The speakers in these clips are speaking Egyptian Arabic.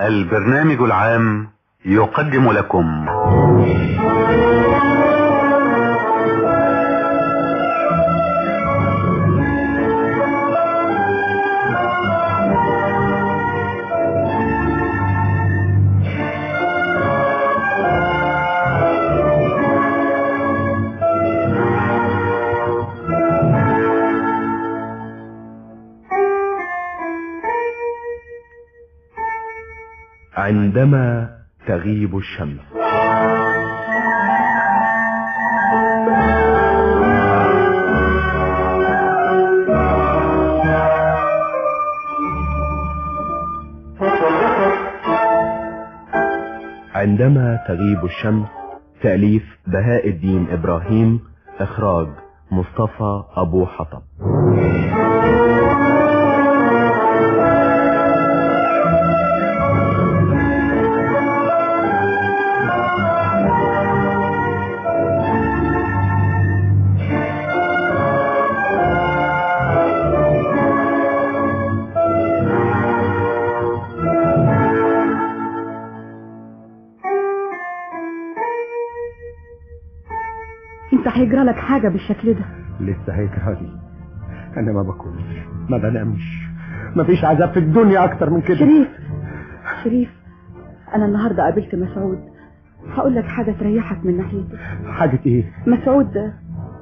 البرنامج العام يقدم لكم عندما تغيب الشمس عندما تغيب الشمس تأليف بهاء الدين إبراهيم إخراج مصطفى أبو حطب انت هيجرى لك حاجة بالشكل ده لسه هيجرالي انا ما باكلش ما بنامش مفيش عذاب في الدنيا اكتر من كده شريف شريف انا النهاردة قابلت مسعود هقول لك حاجة تريحك من ناحيته حاجة ايه مسعود ده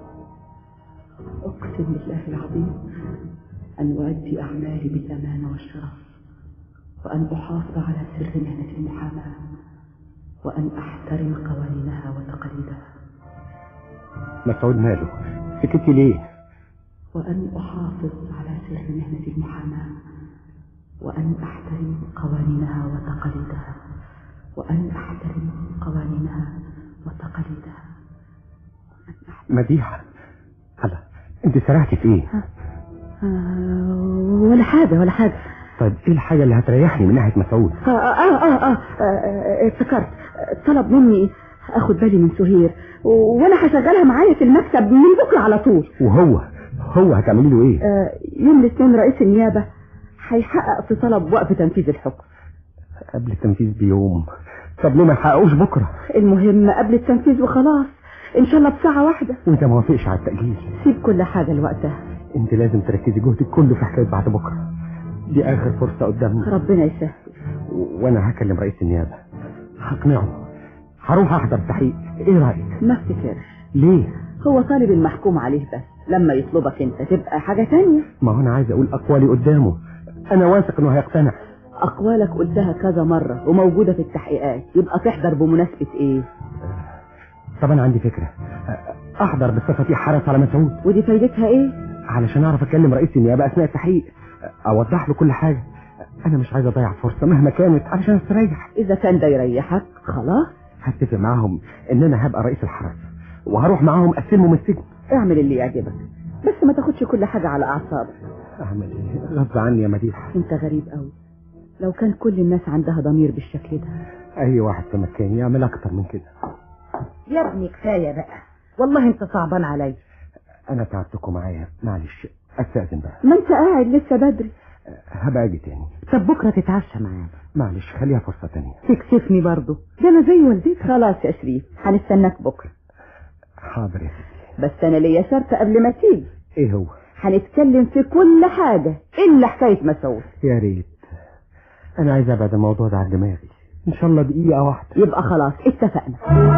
اقسم بالله العظيم ان اؤدي اعمالي بالامانة والشرف وان احافظ على سر مهنة المحاماة وان احترم قوانينها وتقاليدها مسعود ماله سكتي ليه وأن أحافظ على سر مهنة المحاماة وأن أحترم قوانينها وتقاليدها وأن أحترم قوانينها وتقاليدها مديحة هلا انت سرحتي في ايه آه ولا حاجة ولا حاجة طيب ايه الحاجة اللي هتريحني من ناحية مسعود آه آه آه, آه, آه افتكرت طلب مني اخد بالي من سهير وانا هشغلها معايا في المكتب من بكره على طول وهو هو هتعملي له ايه آه يوم الاثنين رئيس النيابه هيحقق في طلب وقف تنفيذ الحكم قبل التنفيذ بيوم طب ليه ما يحققوش بكره المهم قبل التنفيذ وخلاص ان شاء الله بساعه واحده وانت ما وافقش على التاجيل سيب كل حاجه لوقتها انت لازم تركزي جهدك كله في حكايه بعد بكره دي اخر فرصه قدامنا ربنا يسهل و- وانا هكلم رئيس النيابه هقنعه هروح احضر تحقيق ايه رايك ما افتكرش ليه هو طالب المحكوم عليه بس لما يطلبك انت تبقى حاجه تانية ما هو انا عايز اقول اقوالي قدامه انا واثق انه هيقتنع اقوالك قلتها كذا مره وموجوده في التحقيقات يبقى تحضر بمناسبه ايه طب انا عندي فكره احضر بصفتي حرس على مسعود ودي فايدتها ايه علشان اعرف اكلم رئيس النيابه اثناء التحقيق اوضح له كل حاجه انا مش عايز اضيع فرصه مهما كانت علشان استريح اذا كان ده يريحك خلاص هتفق معاهم ان انا هبقى رئيس الحرس وهروح معاهم اسلمهم السجن اعمل اللي يعجبك بس ما تاخدش كل حاجه على اعصابك اعمل ايه غصب عني يا مديحه انت غريب قوي لو كان كل الناس عندها ضمير بالشكل ده اي واحد في مكاني يعمل اكتر من كده يا ابني كفايه بقى والله انت صعبان عليا انا تعبتكم معايا معلش استاذن بقى ما انت قاعد لسه بدري هبقى اجي تاني طب بكره تتعشى معانا معلش خليها فرصه تانية تكسفني برضه ده انا زي والدتك خلاص يا شريف هنستناك بكره حاضر يا ستي بس انا ليا شرط قبل ما تيجي ايه هو هنتكلم في كل حاجه الا حكايه مسعود يا ريت انا عايز ابعد الموضوع ده عن دماغي ان شاء الله دقيقه واحده يبقى خلاص اتفقنا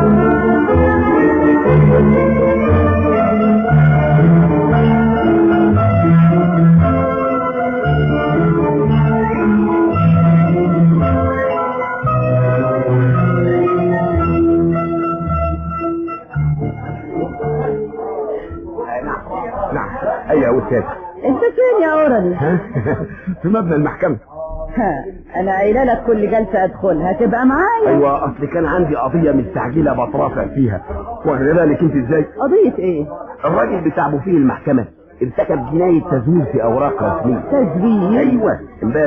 نعم ايوه يا استاذ انت فين يا اورني في مبنى المحكمة ها انا قايله لك كل جلسه ادخلها تبقى معايا ايوه اصل كان عندي قضية مستعجلة بترافع فيها واخد بالك انت ازاي قضيه ايه الراجل بتاع بوفيه المحكمة ارتكب جناية تزوير في اوراق رسمية تزوير ايوه امبارح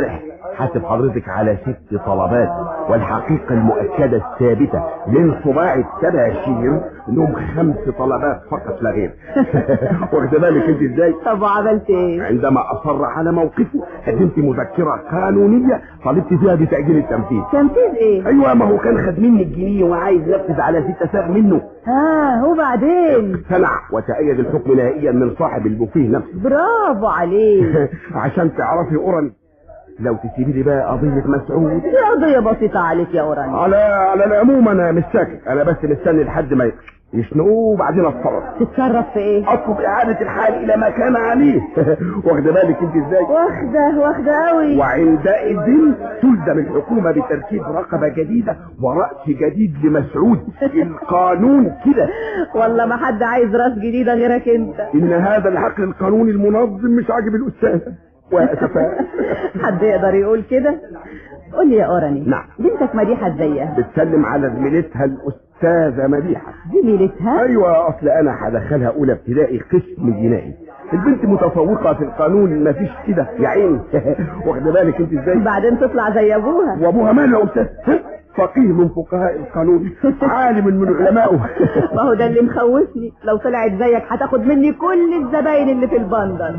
حاسب حضرتك على ست طلبات والحقيقة المؤكدة الثابتة من صباع التباشير انهم خمس طلبات فقط لا غير واخد بالك انت ازاي طب وعملت ايه عندما اصر على موقفه قدمت مذكرة قانونية طالبت فيها بتأجيل التنفيذ تنفيذ ايه ايوه ما هو كان خد مني الجنيه وعايز ينفذ على ستة ساغ منه ها وبعدين اقتنع وتأيد الحكم نهائيا من صاحب البوفيه نفسه برافو عليك عشان تعرفي اورن لو تسيبي لي بقى قضية مسعود دي قضية بسيطة عليك يا أوراني على على العموم انا مش ساكت انا بس مستني لحد ما يشنقوه وبعدين اتصرف تتصرف في ايه اطلب اعادة الحال الى ما كان عليه واخده بالك انت ازاي واخدة واخدة قوي وعندئذ تلزم الحكومة بتركيب رقبة جديدة ورأس جديد لمسعود القانون كده والله ما حد عايز راس جديدة غيرك انت ان هذا العقل القانوني المنظم مش عاجب الاستاذ واسفا حد يقدر يقول كده قول لي يا أوراني نعم. بنتك مديحة ازيها بتسلم على زميلتها الاستاذة مديحة زميلتها ايوه اصل انا هدخلها اولى ابتدائي قسم جنائي البنت متفوقة في القانون مفيش كده يا عيني واخده بالك انت ازاي بعدين تطلع زي ابوها وابوها ماله يا استاذ فقيه من فقهاء القانون عالم من علمائه ما هو ده اللي مخوفني لو طلعت زيك هتاخد مني كل الزباين اللي في البندر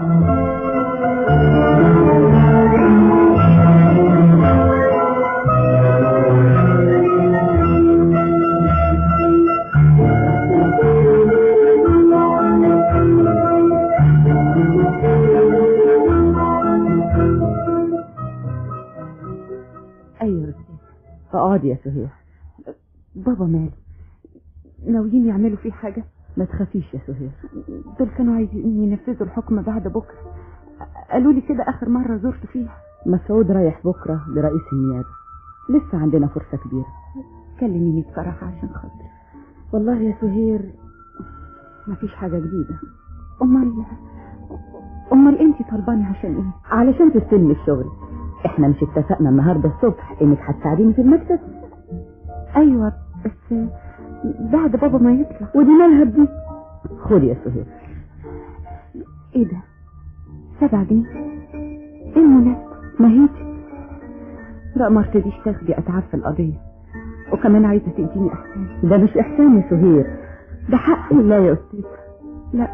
ايوه اقعدي يا سهير بابا ماله ناويين يعملوا فيه حاجة ما تخافيش يا سهير دول كانوا عايزين ينفذوا الحكم بعد بكرة قالوا لي كده آخر مرة زرت فيها مسعود رايح بكرة لرئيس النيابة لسه عندنا فرصة كبيرة كلميني بصراحة عشان خاطري والله يا سهير مفيش حاجة جديدة أمال أمال أنت طلباني عشان إيه؟ علشان تستلمي الشغل إحنا مش اتفقنا النهاردة الصبح إنك هتساعديني في المكتب أيوة بس بعد بابا ما يطلع ودي مالها بدي خدي يا سهير ايه ده سبع جنيه ايه المناسبة ما هيتي لا ما ارتديش تاخدي اتعاب في القضية وكمان عايزة تديني احسان ده مش احسان يا سهير ده حق لا يا استاذ لا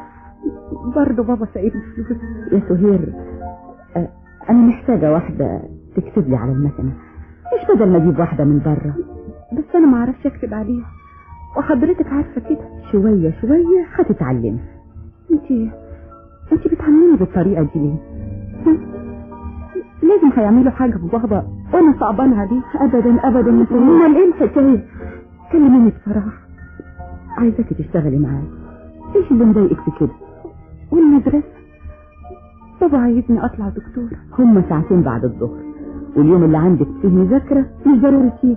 برضه بابا سايبني فلوس يا سهير آه، انا محتاجة واحدة تكتب لي على المكنة مش بدل ما اجيب واحدة من بره بس انا ما اعرفش اكتب عليها وحضرتك عارفة كده شوية شوية هتتعلمي انت انت بتعامليني بالطريقة دي ليه هم؟ لازم هيعملوا حاجة ببابا وانا صعبان عليه ابدا ابدا يا سهير امال ايه الحكاية كلميني بصراحة عايزاكي تشتغلي معايا ايش اللي مضايقك في كده والمدرسة بابا عايزني اطلع دكتورة هما ساعتين بعد الظهر واليوم اللي عندك فيه مذاكرة مش ضروري تيجي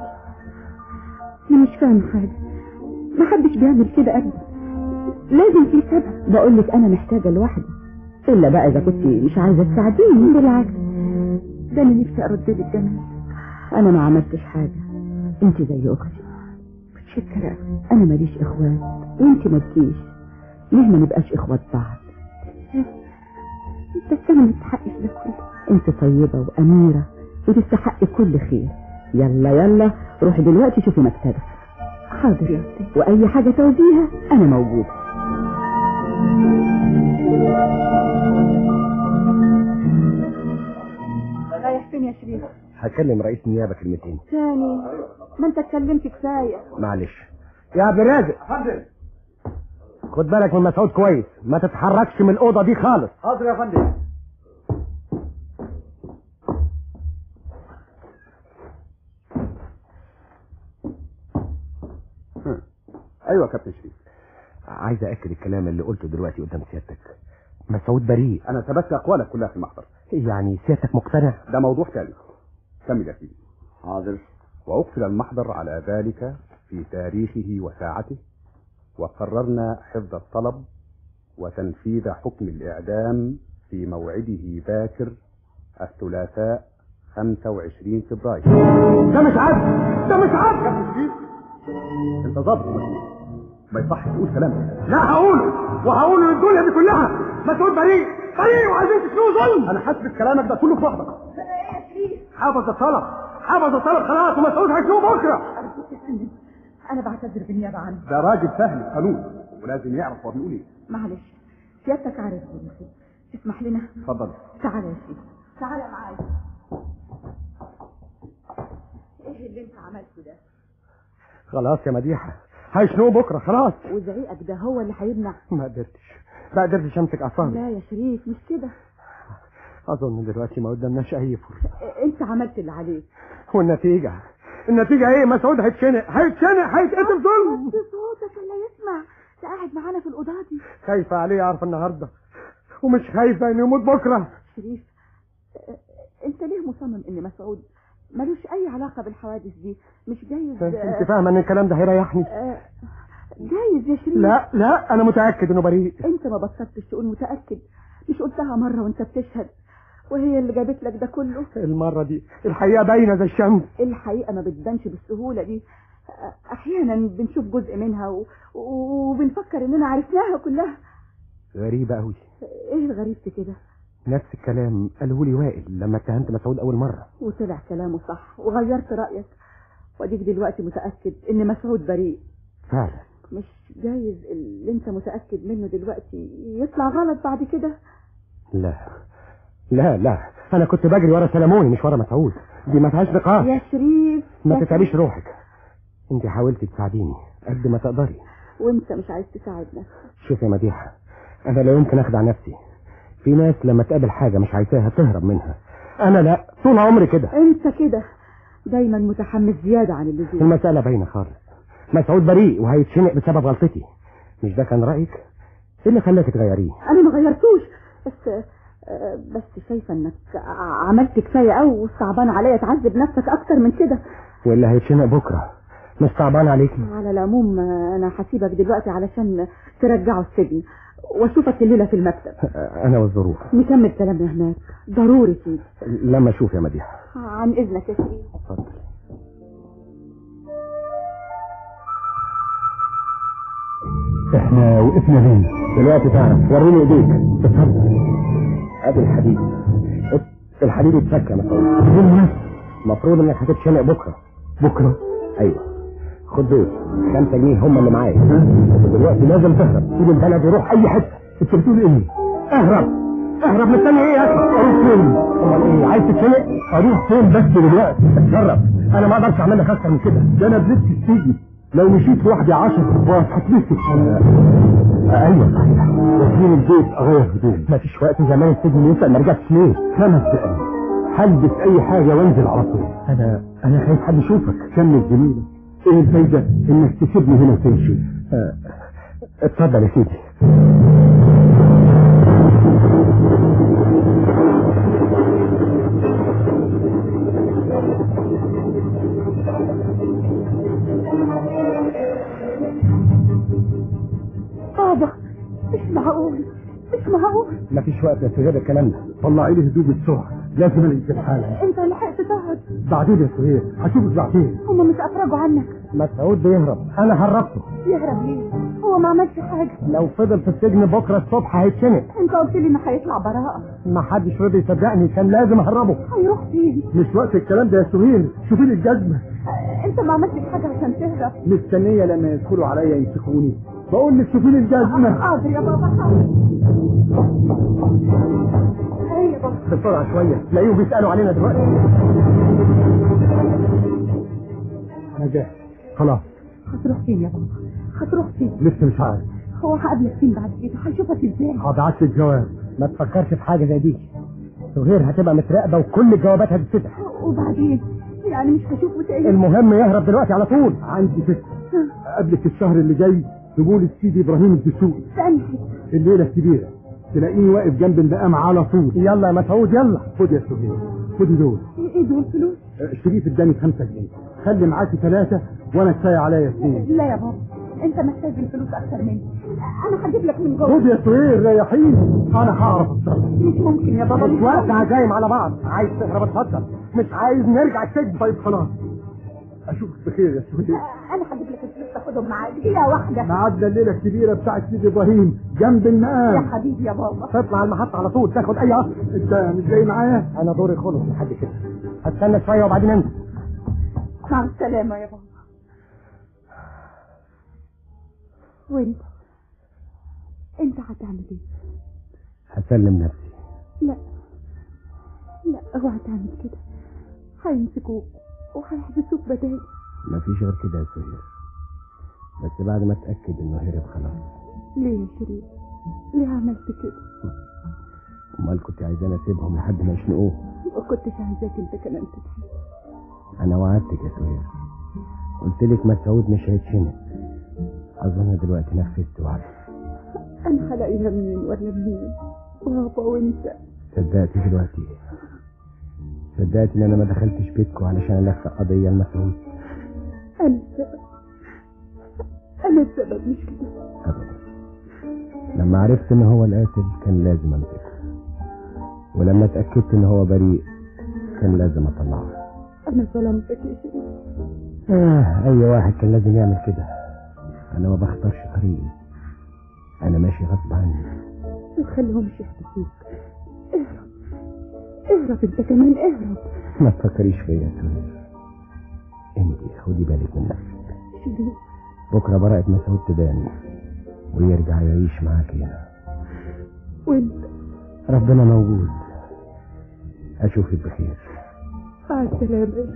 انا مش فاهم حاجة محدش بيعمل كده ابدا لازم في سبب بقول لك انا محتاجة لوحدي الا بقى اذا كنت مش عايزة تساعديني بالعكس ده انا نفسي ارد لك جمال انا ما عملتش حاجة انت زي اختي متشكرة انا ماليش اخوات وانت مالكيش ليه ما نبقاش اخوات بعض بس انا ما استحقش ده كله انت طيبة واميرة وتستحقي كل خير يلا يلا روحي دلوقتي شوفي مكتبك حاضر يا أستاذ وأي حاجة تعوزيها أنا موجود رايح فين يا شريف؟ هكلم رئيس النيابة كلمتين تاني ما انت اتكلمت كفاية معلش يا عبد الرازق خد بالك من مسعود كويس ما تتحركش من الأوضة دي خالص حاضر يا فندم ايوه يا كابتن شريف عايز أأكد الكلام اللي قلته دلوقتي قدام سيادتك مسعود بريء انا ثبت اقوالك كلها في المحضر يعني سيادتك مقتنع ده موضوع تاني كمل يا سيدي حاضر وأقفل المحضر على ذلك في تاريخه وساعته وقررنا حفظ الطلب وتنفيذ حكم الإعدام في موعده باكر الثلاثاء 25 فبراير ده مش عدل ده مش عدل انت ضابط مسؤول ما يصحش تقول كلام ده. لا هقوله وهقوله للدنيا دي كلها مسعود بريء بريء وعايزين تسلوه ظلم انا حاسس كلامك ده كله في وحدك حافظ الطلب حافظ الطلب خلاص ومسعود هيشوف بكره أرجوك يا فندم أنا بعتذر بالنيابة عنه ده راجل فاهم القانون ولازم يعرف هو بيقول ايه معلش سيادتك عارف ظروفي تسمح لنا اتفضل تعالى يا سيدي تعالى معايا ايه اللي انت عملته ده خلاص يا مديحه هيشنقوا بكره خلاص وزعيقك ده هو اللي هيمنع ما قدرتش ما قدرتش امسك اعصابي لا يا شريف مش كده اظن دلوقتي ما قدامناش اي فرصه اه، انت عملت اللي عليك والنتيجه النتيجه ايه مسعود هيتشنق هيتشنق هيتقتل ظلم وطي صوتك اللي يسمع ده قاعد معانا في الأوضة دي خايفه عليه يعرف النهارده ومش خايفه انه يموت بكره شريف اه، انت ليه مصمم ان مسعود ملوش اي علاقة بالحوادث دي مش جايز اه، انت فاهمه ان الكلام ده هيريحني اه، جايز يا شريف لا لا انا متاكد انه بريء انت ما بطلتش تقول متأكد مش قلتها مرة وانت بتشهد وهي اللي جابت لك ده كله المره دي الحقيقه باينه زي الشمس الحقيقة ما بتبانش بالسهولة دي اه، احيانا بنشوف جزء منها و... و- وبنفكر اننا عرفناها كلها غريبه قوي ايه الغريب في كده نفس الكلام قاله لي وائل لما اتهمت مسعود اول مره وطلع كلامه صح وغيرت رأيك واديك دلوقتي متأكد ان مسعود بريء فعلا مش جايز اللي انت متأكد منه دلوقتي يطلع غلط بعد كده لا لا لا انا كنت بجري ورا سلموني مش ورا مسعود دي ما فيهاش نقاش يا شريف ما يا تتعبيش شريف. روحك انت حاولتي تساعديني قد ما تقدري وانت مش عايز تساعدنا شوف يا مديحه انا لا يمكن اخدع نفسي في ناس لما تقابل حاجه مش عايزاها تهرب منها انا لا طول عمري كده انت كده دايما متحمس زيادة عن اللزوم المساله باينه خالص مسعود بريء وهيتشنق بسبب غلطتي مش ده كان رايك ايه اللي خلاك تغيريه انا ما غيرتوش بس آه، بس شايفة انك ع- عملت كفاية قوي وصعبان عليا تعذب نفسك اكتر من كده واللي هيتشنق بكره مش صعبان عليكي على العموم آه، انا هسيبك دلوقتي علشان ترجعه السجن واشوفك الليلة في المكتب انا والظروف نكمل كلامنا هناك ضروري فيه لما اشوف يا مديحه عن اذنك يا شريف اتفضل احنا وقفنا فين دلوقتي تعرف وريني ايديك اتفضل ادي الحديد الحديد اتفك يا مسعود المفروض انك هتتشنق بكره بكره ايوه خد دول خمسة جنيه هم اللي معايا دلوقتي لازم تهرب سيب البلد وروح اي حته انت بتقول ايه اهرب اهرب مستني ايه يا اخي اروح فين امال ايه عايز تتشنق اروح فين بس دلوقتي اتجرب انا ما اقدرش اعمل لك اكتر من كده ده انا بلبس السجن لو مشيت لوحدي 10 خطوات هتلف ايوه صحيح وفين البيت اغير هدومي مفيش وقت زمان السجن يسال ما رجعتش ليه خمس دقايق هلبس اي حاجه وانزل على طول انا انا خايف حد يشوفك كمل جميله ايه الفايده انك تسيبني هنا وتمشي آه، اتفضل يا سيدي بابا مش معقول مش معقول مفيش وقت يا سهير الكلام ده طلعي لي هدومي بسرعه لازم الاقي الحاله انت لحقت تهرب بعدين يا سهير هشوفك بعدين هما مش افرجوا عنك مسعود بيهرب انا هربته يهرب ليه هو ما عملش حاجة لو فضل في السجن بكره الصبح هيتشنق انت قلت لي انه هيطلع براءة ما حدش رضي يصدقني كان لازم اهربه هيروح فين مش وقت الكلام ده يا سهير شوفي لي الجزمه آه، انت ما عملتش حاجة عشان تهرب مستنيه لما يدخلوا عليا يمسكوني بقول لك شوفي لي الجزمه حاضر يا بابا حاضر هي يا بابا بسرعه شويه تلاقيهم بيسالوا علينا دلوقتي انا جاهز خلاص هتروح فين يا بابا هتروح فين لسه مش عارف هو هقابلك فين بعد كده هشوفك ازاي هبعت لك جواب ما تفكرش في حاجه زي دي سهير هتبقى متراقبه وكل الجوابات هتتفتح وبعدين يعني مش هشوفه تاني المهم يهرب دلوقتي على طول عندي فكره قبلك الشهر اللي جاي تقول سيدي ابراهيم الدسوقي استنى حتة. الليله الكبيره تلاقيني واقف جنب المقام على طول يلا يا مسعود يلا خد يا سهير خدي دول ايه دول فلوس شريف اداني خمسة جنيه خلي معاكي ثلاثة وانا كفاية عليا اثنين لا يا بابا انت محتاج الفلوس اكتر مني انا هجيب لك من جوه خد يا سهير ريحيني انا هعرف اتصرف مش ممكن يا بابا مش مش وقت ممكن. عزايم على بعض عايز تهرب اتفضل مش عايز نرجع السجن طيب خلاص اشوفك بخير يا سهير انا هجيب لك الفلوس تاخدهم معاك دقيقة واحدة معدنا الليلة الكبيرة بتاعت سيدي ابراهيم جنب يا المقام حبيبي يا بابا تطلع المحطة على طول تاخد اي قطر انت مش جاي معايا انا دوري خلص لحد كده هستنى شويه وبعدين انت مع السلامة يا بابا وانت انت هتعمل ايه؟ هسلم نفسي لا لا اوعى تعمل كده هيمسكوك وهيحبسوك بدالي مفيش غير كده يا سهير بس بعد ما اتاكد انه هرب خلاص ليه يا شريف؟ ليه عملت كده؟ امال كنت عايزاني اسيبهم لحد ما يشنقوه ما كنتش عايزاك انت كمان تتحب انا وعدتك يا سهير قلت لك مسعود مش هيتشنق اظن دلوقتي نفذت وعدي انا هلاقيها منين ولا منين؟ بابا وانت صدقتي دلوقتي صدقتي ان انا ما دخلتش بيتكم علشان الفق قضيه لمسعود انا السبب انا السبب مش كده ابدا لما عرفت ان هو القاتل كان لازم امسكه ولما اتاكدت ان هو بريء كان لازم اطلعه انا ظلمتك يا شريف آه اي واحد كان لازم يعمل كده انا ما بختارش طريقي انا ماشي غصب عني ما تخليهمش يحبسوك اهرب اهرب انت كمان اهرب ما تفكريش فيا يا سهير انت خدي بالك من نفسك شريف بكره براءة مسعود تبان ويرجع يعيش معاك هنا وانت ربنا موجود اشوفك بخير مع السلامة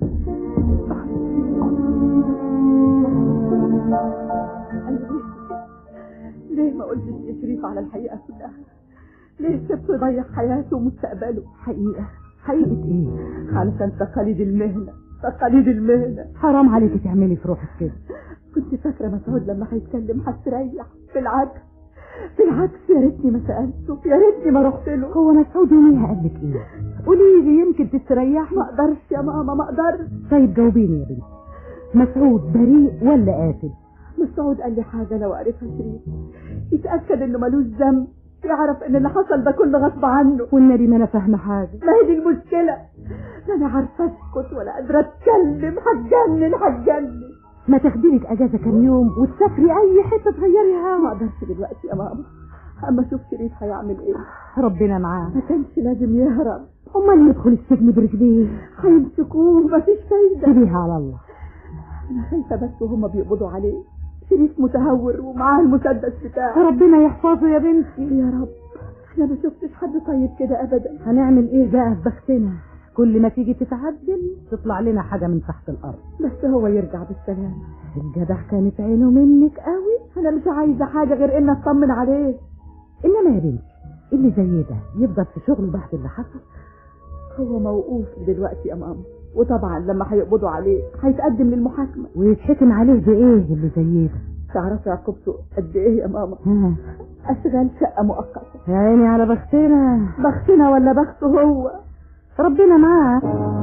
أنا ليه ليه ما قلتش يا شريف على الحقيقة كلها ليه سبته يضيع حياته ومستقبله حقيقة حقيقة ايه علشان تقاليد المهنة تقاليد المهنة حرام عليك تعملي في روحك كده كنت فاكرة مسعود لما هيتكلم هستريح بالعكس بالعكس يا ريتني ما سألته يا ريتني ما رحت له هو مسعود يوميها قال لك ايه قولي لي يمكن تستريحي ما اقدرش يا ماما ما اقدرش طيب جاوبيني يا بنتي مسعود بريء ولا قاتل مسعود قال لي حاجة لو عرفها شريف يتأكد انه ملوش ذنب يعرف ان اللي حصل ده كله غصب عنه والنبي ما انا فاهمه حاجه ما هي دي المشكلة لا انا عارفة اسكت ولا قادرة اتكلم هتجنن هتجنن ما تاخدي لك اجازه كام يوم وتسافري اي حته تغيري ما هوا اقدرش دلوقتي يا ماما اما اشوف شريف هيعمل ايه ربنا معاه ما كانش لازم يهرب امال يدخل السجن برجليه هيمسكوه مفيش فايدة سيبيها على الله انا خايفة بس وهما بيقبضوا عليه شريف متهور ومعاه المسدس بتاعه ربنا يحفظه يا بنتي يا رب انا ما شفتش حد طيب كده ابدا هنعمل ايه بقى في بختنا كل ما تيجي تتعدل تطلع لنا حاجه من تحت الارض بس هو يرجع بالسلامة الجدع كانت عينه منك قوي انا مش عايزة حاجة غير ان اطمن عليه انما يا بنتي اللي زي ده يفضل في شغله بعد اللي حصل هو موقوف دلوقتي يا ماما وطبعا لما هيقبضوا عليه هيتقدم للمحاكمة ويتحكم عليه بايه اللي زي ده تعرفي عقوبته قد ايه يا ماما ها اشغال شقة مؤقتة يا عيني على بختنا بختنا ولا بخته هو ربنا معاه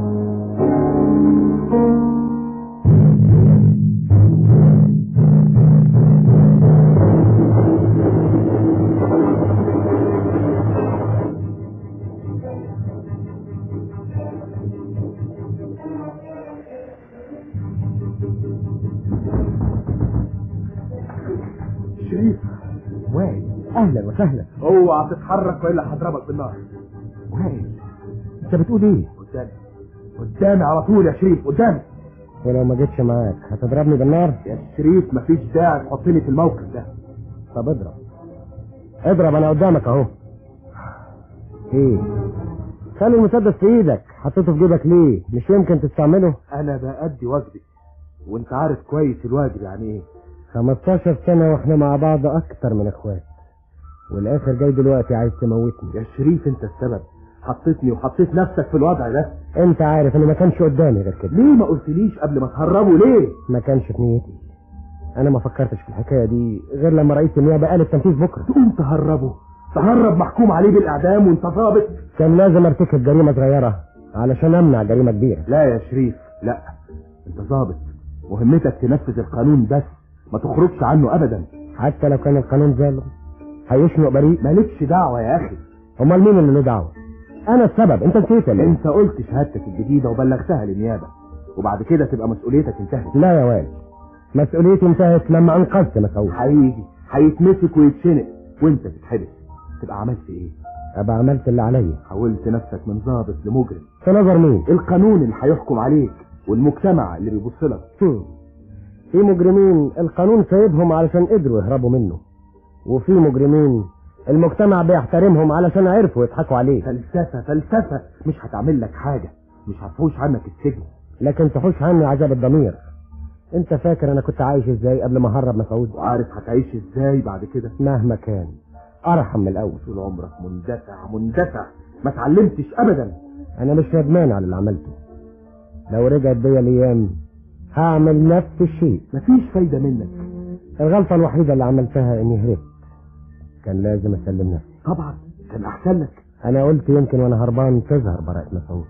شريف وائل اهلا وسهلا اوعى تتحرك والا هضربك بالنار وائل انت بتقول ايه قدامي قدامي على طول يا شريف قدامي ولو ما جيتش معاك هتضربني بالنار يا شريف مفيش داعي تحطني في الموقف ده طب اضرب اضرب انا قدامك اهو ايه خلي المسدس في ايدك حطيته في جيبك ليه مش يمكن تستعمله انا بأدي واجبي وانت عارف كويس الواجب يعني ايه 15 سنة واحنا مع بعض اكتر من اخوات والاخر جاي دلوقتي عايز تموتني يا شريف انت السبب حطيتني وحطيت نفسك في الوضع ده انت عارف ان ما كانش قدامي غير كده ليه ما قلتليش قبل ما تهربوا ليه ما كانش في نيتي انا ما فكرتش في الحكايه دي غير لما رئيس النيابه قال التنفيذ بكره تقوم تهربه تهرب محكوم عليه بالاعدام وانت ضابط كان لازم ارتكب جريمه صغيره علشان امنع جريمه كبيره لا يا شريف لا انت ضابط مهمتك تنفذ القانون بس ما تخرجش عنه ابدا حتى لو كان القانون ظالم هيشنق بريء مالكش دعوه يا اخي امال مين اللي له دعوه انا السبب انت نسيت ولا إيه؟ انت قلت شهادتك الجديده وبلغتها للنيابه وبعد كده تبقى مسؤوليتك انتهت لا يا وائل مسؤوليتي انتهت لما انقذت مسعود هيجي هيتمسك ويتشنق وانت تتحبس تبقى عملت ايه ابقى عملت اللي عليا حولت نفسك من ضابط لمجرم في نظر مين القانون اللي هيحكم عليك والمجتمع اللي بيبص لك هم. في مجرمين القانون سايبهم علشان قدروا يهربوا منه وفي مجرمين المجتمع بيحترمهم علشان عرفوا يضحكوا عليه فلسفة فلسفة مش هتعمل لك حاجة مش هتحوش عنك السجن لكن تحوش عني عذاب الضمير انت فاكر انا كنت عايش ازاي قبل ما اهرب مسعود وعارف هتعيش ازاي بعد كده مهما كان ارحم من الاول طول عمرك مندفع مندفع ما اتعلمتش ابدا انا مش ندمان على اللي عملته لو رجعت بيا الايام هعمل نفس الشيء مفيش فايدة منك الغلطة الوحيدة اللي عملتها اني هربت كان لازم اسلم نفسي طبعا كان احسن لك انا قلت يمكن وانا هربان تظهر براءة مسعود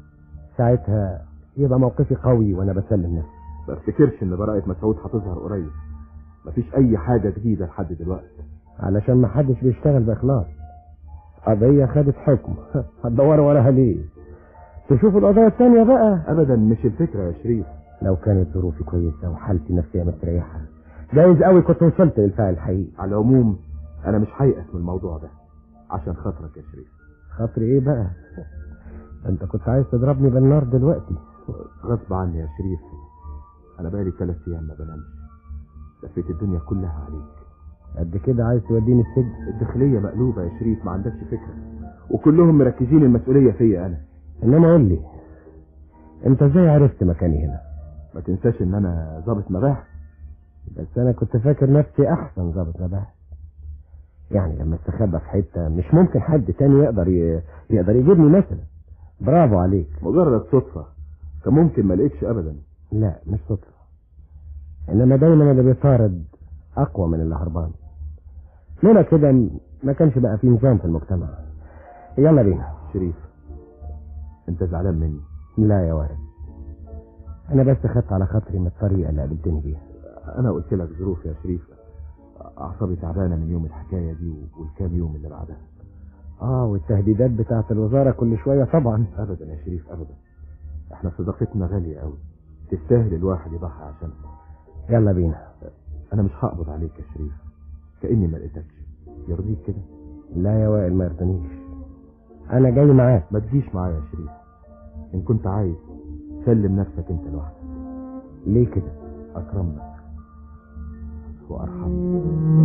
ساعتها يبقى موقفي قوي وانا بسلم نفسي ما افتكرش ان براءة مسعود هتظهر قريب مفيش اي حاجة جديدة لحد دلوقتي علشان ما حدش بيشتغل باخلاص قضية خدت حكم هتدوروا وراها ليه تشوفوا القضايا التانية بقى ابدا مش الفكرة يا شريف لو كانت ظروفي كويسة وحالتي النفسية مستريحة جايز قوي كنت وصلت للفعل الحقيقي على العموم انا مش هيأس من الموضوع ده عشان خاطرك يا شريف خاطري ايه بقى انت كنت عايز تضربني بالنار دلوقتي غصب عني يا شريف انا بقالي ثلاث ايام ما بنامش لفيت الدنيا كلها عليك قد كده عايز توديني السجن الداخلية مقلوبة يا شريف ما عندكش فكرة وكلهم مركزين المسؤولية فيا انا انما قول لي انت ازاي عرفت مكاني هنا ما تنساش ان انا ضابط مباحث بس انا كنت فاكر نفسي احسن ضابط مباحث يعني لما استخبى في حته مش ممكن حد تاني يقدر ي... يقدر يجيبني مثلا برافو عليك مجرد صدفة كان ممكن ما لقيتش ابدا لا مش صدفه انما دايما اللي بيطارد اقوى من اللي هربان لولا كده م- ما كانش بقى في نظام في المجتمع يلا بينا شريف انت زعلان مني لا يا وارد انا بس خدت على خاطري من الطريقه اللي قابلتني بيها انا قلت لك ظروف يا شريف اعصابي تعبانه من يوم الحكايه دي والكام يوم اللي بعدها اه والتهديدات بتاعت الوزاره كل شويه طبعا ابدا يا شريف ابدا احنا صداقتنا غاليه قوي تستاهل الواحد يضحي عشانها يلا بينا انا مش هقبض عليك يا شريف كاني ما لقيتكش يرضيك كده لا يا وائل ما يرضنيش انا جاي معاك ما تجيش معايا يا شريف ان كنت عايز سلم نفسك انت لوحدك ليه كده اكرم لك وارحم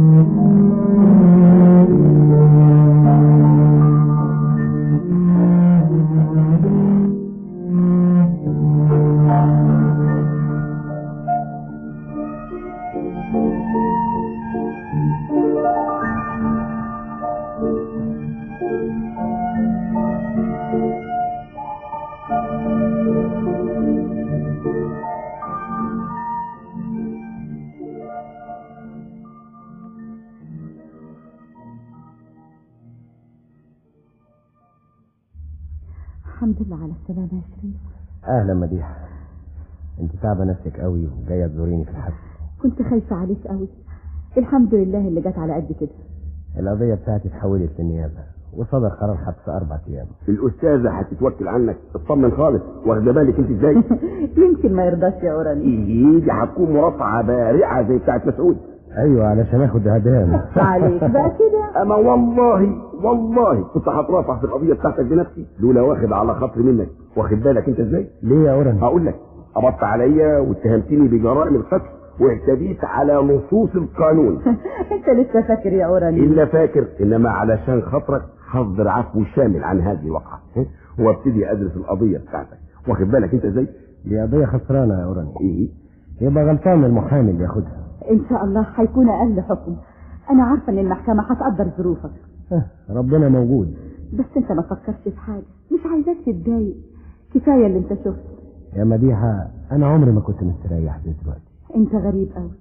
الحمد لله على السلامة يا شريف اهلا مديحه انت تعبه نفسك قوي وجايه تزوريني في الحبس كنت خايفة عليك قوي الحمد لله اللي جت على قد كده القضيه بتاعتي اتحولت للنيابه وصدر قرار حبس اربع ايام الاستاذه هتتوكل عنك اطمن خالص واخده بالك انت ازاي يمكن ما يرضاش يا اوراني ايه دي هتكون مرافعه بارعه زي بتاعت مسعود ايوه علشان اخد هدام عليك بقى كده اما والله والله كنت هترافع في القضيه بتاعتك بنفسي لولا واخد على خاطري منك واخد بالك انت ازاي ليه يا اوراني هقول لك قبضت عليا واتهمتني بجرائم القتل واعتديت على نصوص القانون انت لسه فاكر يا اوراني الا فاكر انما علشان خاطرك هصدر عفو شامل عن هذه الواقعه وابتدي ادرس القضيه بتاعتك واخد بالك انت ازاي دي قضيه خسرانه يا اوراني ايه يبقى غلطان المحامي اللي ياخدها ان شاء الله هيكون اقل حكم انا عارفة ان المحكمة هتقدر ظروفك اه، ربنا موجود بس انت ما فكرش في حاجة مش عايزاك تتضايق كفاية اللي انت شفته يا مديحه انا عمري ما كنت مستريح زي دلوقتي انت غريب قوي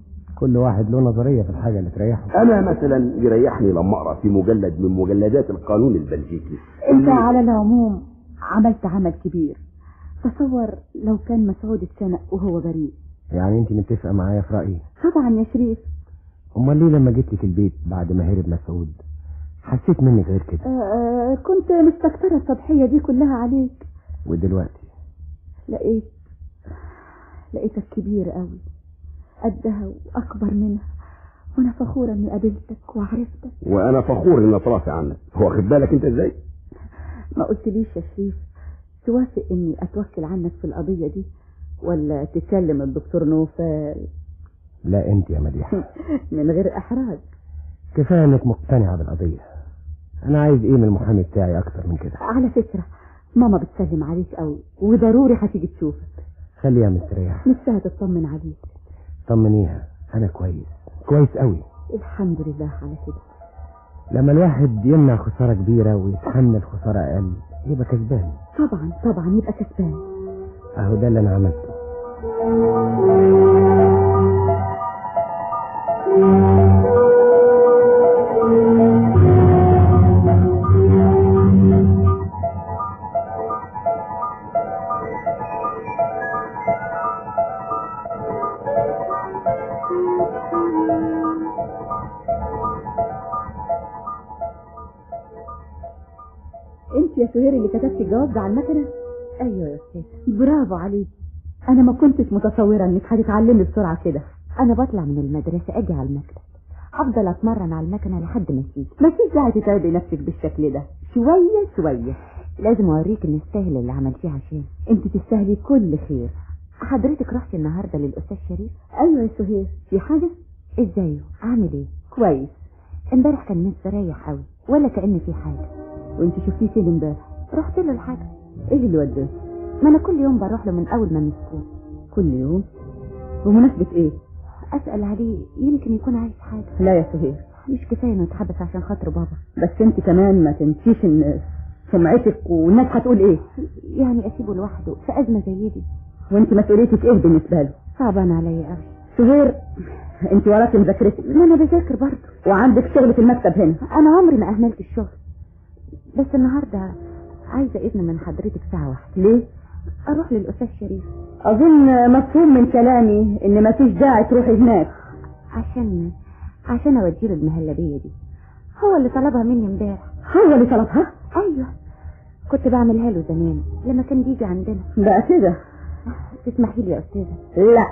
كل واحد له نظريه في الحاجه اللي تريحه انا مثلا يريحني لما اقرا في مجلد من مجلدات القانون البلجيكي انت على العموم عملت عمل كبير تصور لو كان مسعود اتشنق وهو بريء يعني انت متفقه معايا في رايي طبعا يا شريف امال ليه لما جيت لك البيت بعد ما هرب مسعود حسيت منك غير كده آه كنت مستكترة التضحية دي كلها عليك ودلوقتي لقيت لقيتك كبير قوي قدها واكبر منها وانا فخورة اني قابلتك وعرفتك وانا فخور اني اترافع عنك واخد بالك انت ازاي ما قلتليش يا شريف توافق اني اتوكل عنك في القضية دي ولا تكلم الدكتور نوفل لا انت يا مديحة من غير احراج كفاية انك مقتنعة بالقضية انا عايز ايه من المحامي بتاعي اكتر من كده على فكرة ماما بتسلم عليك قوي وضروري هتيجي تشوفك خليها مستريح نفسها تطمن عليك طمنيها انا كويس كويس قوي الحمد لله على كده لما الواحد يمنع خسارة كبيرة ويتحمل خسارة اقل يبقى كسبان طبعا طبعا يبقى كسبان اهو ده اللي انا عملته انت يا سهير اللي كتبتي الجواب ده على المكنه ايوه يا استاذ برافو عليك انا ما كنتش متصوره انك هتتعلمي بسرعه كده انا بطلع من المدرسه اجي على المكتب هفضل اتمرن على المكنه لحد ما تيجي مفيش داعي تتعبي نفسك بالشكل ده شويه شويه لازم اوريك ان استاهل اللي عملتيه عشان انت تستاهلي كل خير حضرتك رحتي النهارده للاستاذ شريف ايوه يا سهير في حاجه ازاي عامل ايه كويس امبارح كان مستريح قوي ولا كأن في حاجه وانت شفتيه فين امبارح رحت له الحاجه ايه اللي وداه ما انا كل يوم بروح له من اول ما مسكوه كل يوم بمناسبه ايه اسال عليه يمكن يكون عايز حاجه لا يا سهير مش كفايه انه اتحبس عشان خاطر بابا بس انت كمان ما تنسيش ان سمعتك والناس هتقول ايه يعني اسيبه لوحده في ازمه زي دي وانت مسؤوليتك ايه بالنسبه له صعبان عليا قوي سهير انت وراكي مذاكرتك ما انا بذاكر برضه وعندك شغل في المكتب هنا انا عمري ما اهملت الشغل بس النهارده عايزه اذن من حضرتك ساعه واحده ليه اروح للاستاذ شريف اظن مفهوم من كلامي ان مفيش داعي تروحي هناك عشان عشان اوديله المهلبيه دي هو اللي طلبها مني امبارح هو اللي طلبها ايوه كنت بعملها له زمان لما كان بيجي عندنا بقى كده تسمحي لي يا استاذه لا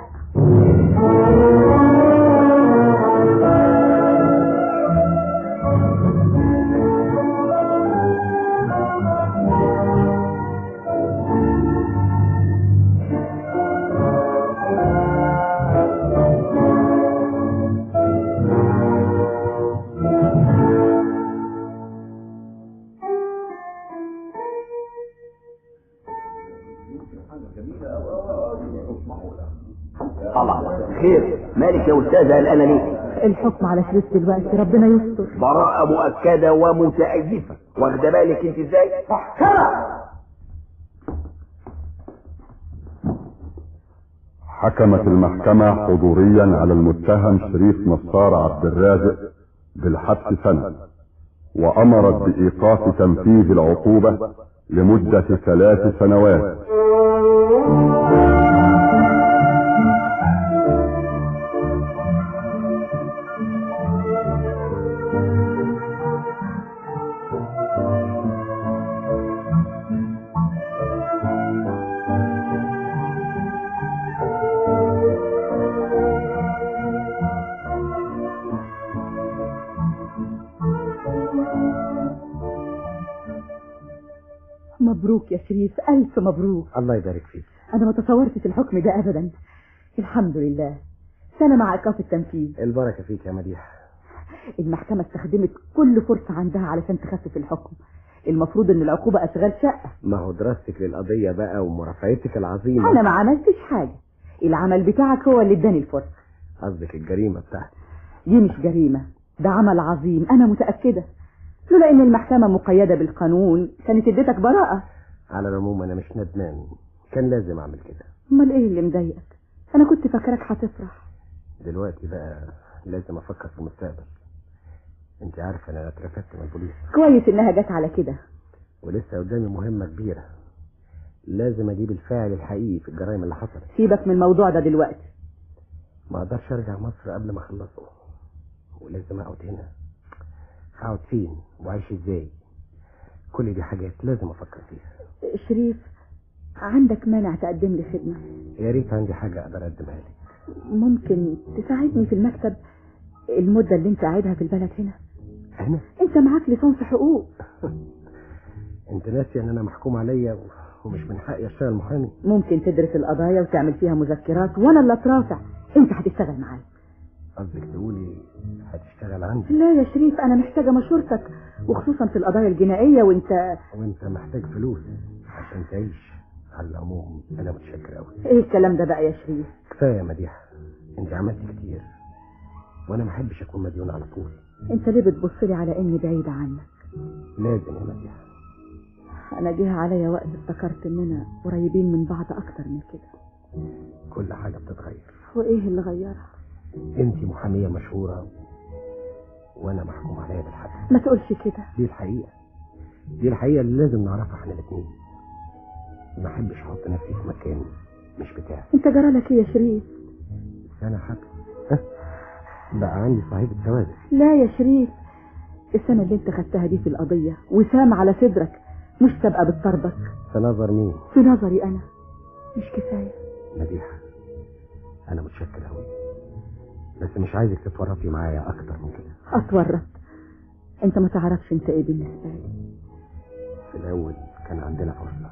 الله خير مالك يا استاذه قلقانه ليه الحكم على شريف دلوقتي ربنا يستر براءة مؤكدة ومتأيفة واخدة بالك انت ازاي؟ حكمت المحكمة حضوريا على المتهم شريف نصار عبد الرازق بالحبس سنة وأمرت بإيقاف تنفيذ العقوبة لمدة ثلاث سنوات مبروك يا شريف ألف مبروك الله يبارك فيك أنا ما تصورتش الحكم ده أبدا الحمد لله سنة مع إيقاف التنفيذ البركة فيك يا مديح المحكمة استخدمت كل فرصة عندها علشان تخفف الحكم المفروض ان العقوبة اشغال شقة ما هو دراستك للقضية بقى ومرافعتك العظيمة انا ما عملتش حاجة العمل بتاعك هو اللي اداني الفرصة قصدك الجريمة بتاعتي دي مش جريمة ده عمل عظيم انا متأكدة لولا ان المحكمة مقيدة بالقانون كانت اديتك براءة على العموم انا مش ندمان كان لازم اعمل كده امال ايه اللي مضايقك انا كنت فاكرك هتفرح دلوقتي بقى لازم افكر في المستقبل انت عارفه انا اترفدت من البوليس كويس انها جت على كده ولسه قدامي مهمة كبيرة لازم اجيب الفاعل الحقيقي في الجرائم اللي حصلت سيبك من الموضوع ده دلوقتي ما اقدرش ارجع مصر قبل ما اخلصه ولازم اقعد هنا هقعد فين وعايش ازاي كل دي حاجات لازم افكر فيها شريف عندك مانع تقدم لي خدمة يا ريت عندي حاجة اقدر اقدمها لك ممكن تساعدني في المكتب المدة اللي انت قاعدها في البلد هنا انا انت معاك ليسانس حقوق انت ناسي ان انا محكوم عليا ومش من حقي اشتغل محامي ممكن تدرس القضايا وتعمل فيها مذكرات وانا اللي اترافع انت هتشتغل معايا قصدك تقولي هتشتغل عندي لا يا شريف انا محتاجة مشورتك وخصوصا في القضايا الجنائية وانت وانت محتاج فلوس عشان تعيش على العموم انا متشكر قوي ايه الكلام ده بقى يا شريف كفايه يا مديحه انت عملت كتير وانا ما احبش اكون مديون على طول انت ليه بتبصلي على اني بعيدة عنك لازم يا مديحه انا جه عليا وقت افتكرت اننا قريبين من بعض اكتر من كده كل حاجه بتتغير وايه اللي غيرها انت محاميه مشهوره وانا محكوم عليا بالحبس ما تقولش كده دي الحقيقه دي الحقيقه اللي لازم نعرفها احنا الاثنين ما احبش احط نفسي في مكان مش بتاعي انت جرالك ايه يا شريف سنه حبس ها؟ بقى عندي صحيفه سواد لا يا شريف السنة اللي انت خدتها دي في القضية وسام على صدرك مش سابقة بتطردك في نظر مين في نظري انا مش كفاية مديحه انا متشكر قوي بس مش عايزك تتورطي معايا اكتر من كده اتورط انت ما تعرفش انت ايه بالنسبة لي في الاول كان عندنا فرصه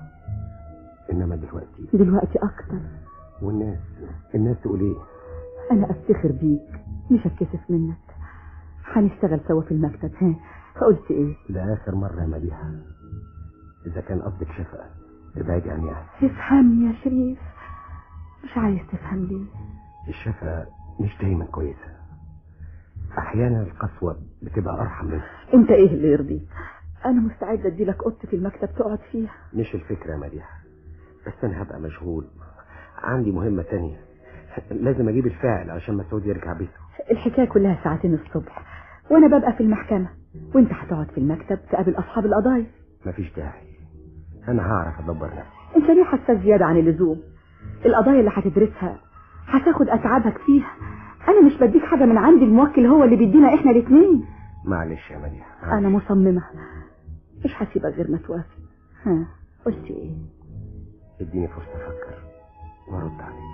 انما دلوقتي دلوقتي اكتر والناس الناس تقول ايه انا افتخر بيك مش اتكسف منك هنشتغل سوا في المكتب ها قلت ايه لاخر مره يا مديحه اذا كان قصدك شفقه ابعدي عني احسن افهمني يا شريف مش عايز تفهم ليه الشفقه مش دايما كويسه احيانا القسوه بتبقى ارحم منها انت ايه اللي يرضيك انا مستعدة اديلك اوضتي في المكتب تقعد فيها مش الفكره يا مديحه بس انا هبقى مشغول عندي مهمه تانية لازم اجيب الفاعل عشان مسعود يرجع بيته الحكاية كلها ساعتين الصبح وانا ببقى في المحكمة وانت هتقعد في المكتب تقابل اصحاب القضايا مفيش داعي انا هعرف ادبر نفسي انت ليه حساس زيادة عن اللزوم القضايا اللي هتدرسها هتاخد اتعابك فيها انا مش بديك حاجة من عندي الموكل هو اللي بيدينا احنا الاتنين معلش يا مديحه معلش. انا مصممة مش هسيبك غير ما توافق ها قلت ايه اديني فرصه افكر وارد عليك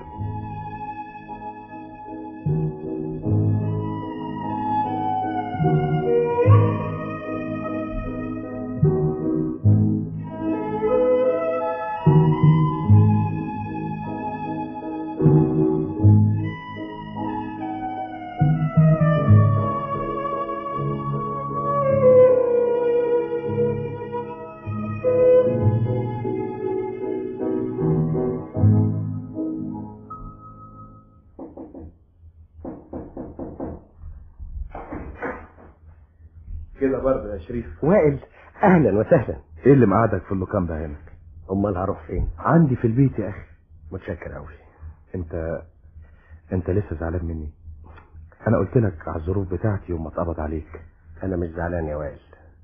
كده برضه يا شريف وائل اهلا وسهلا ايه اللي مقعدك في اللوكاندا هنا امال هروح فين عندي في البيت يا اخي متشكر قوي انت انت لسه زعلان مني انا قلت لك على الظروف بتاعتي وما اتقبض عليك انا مش زعلان يا وائل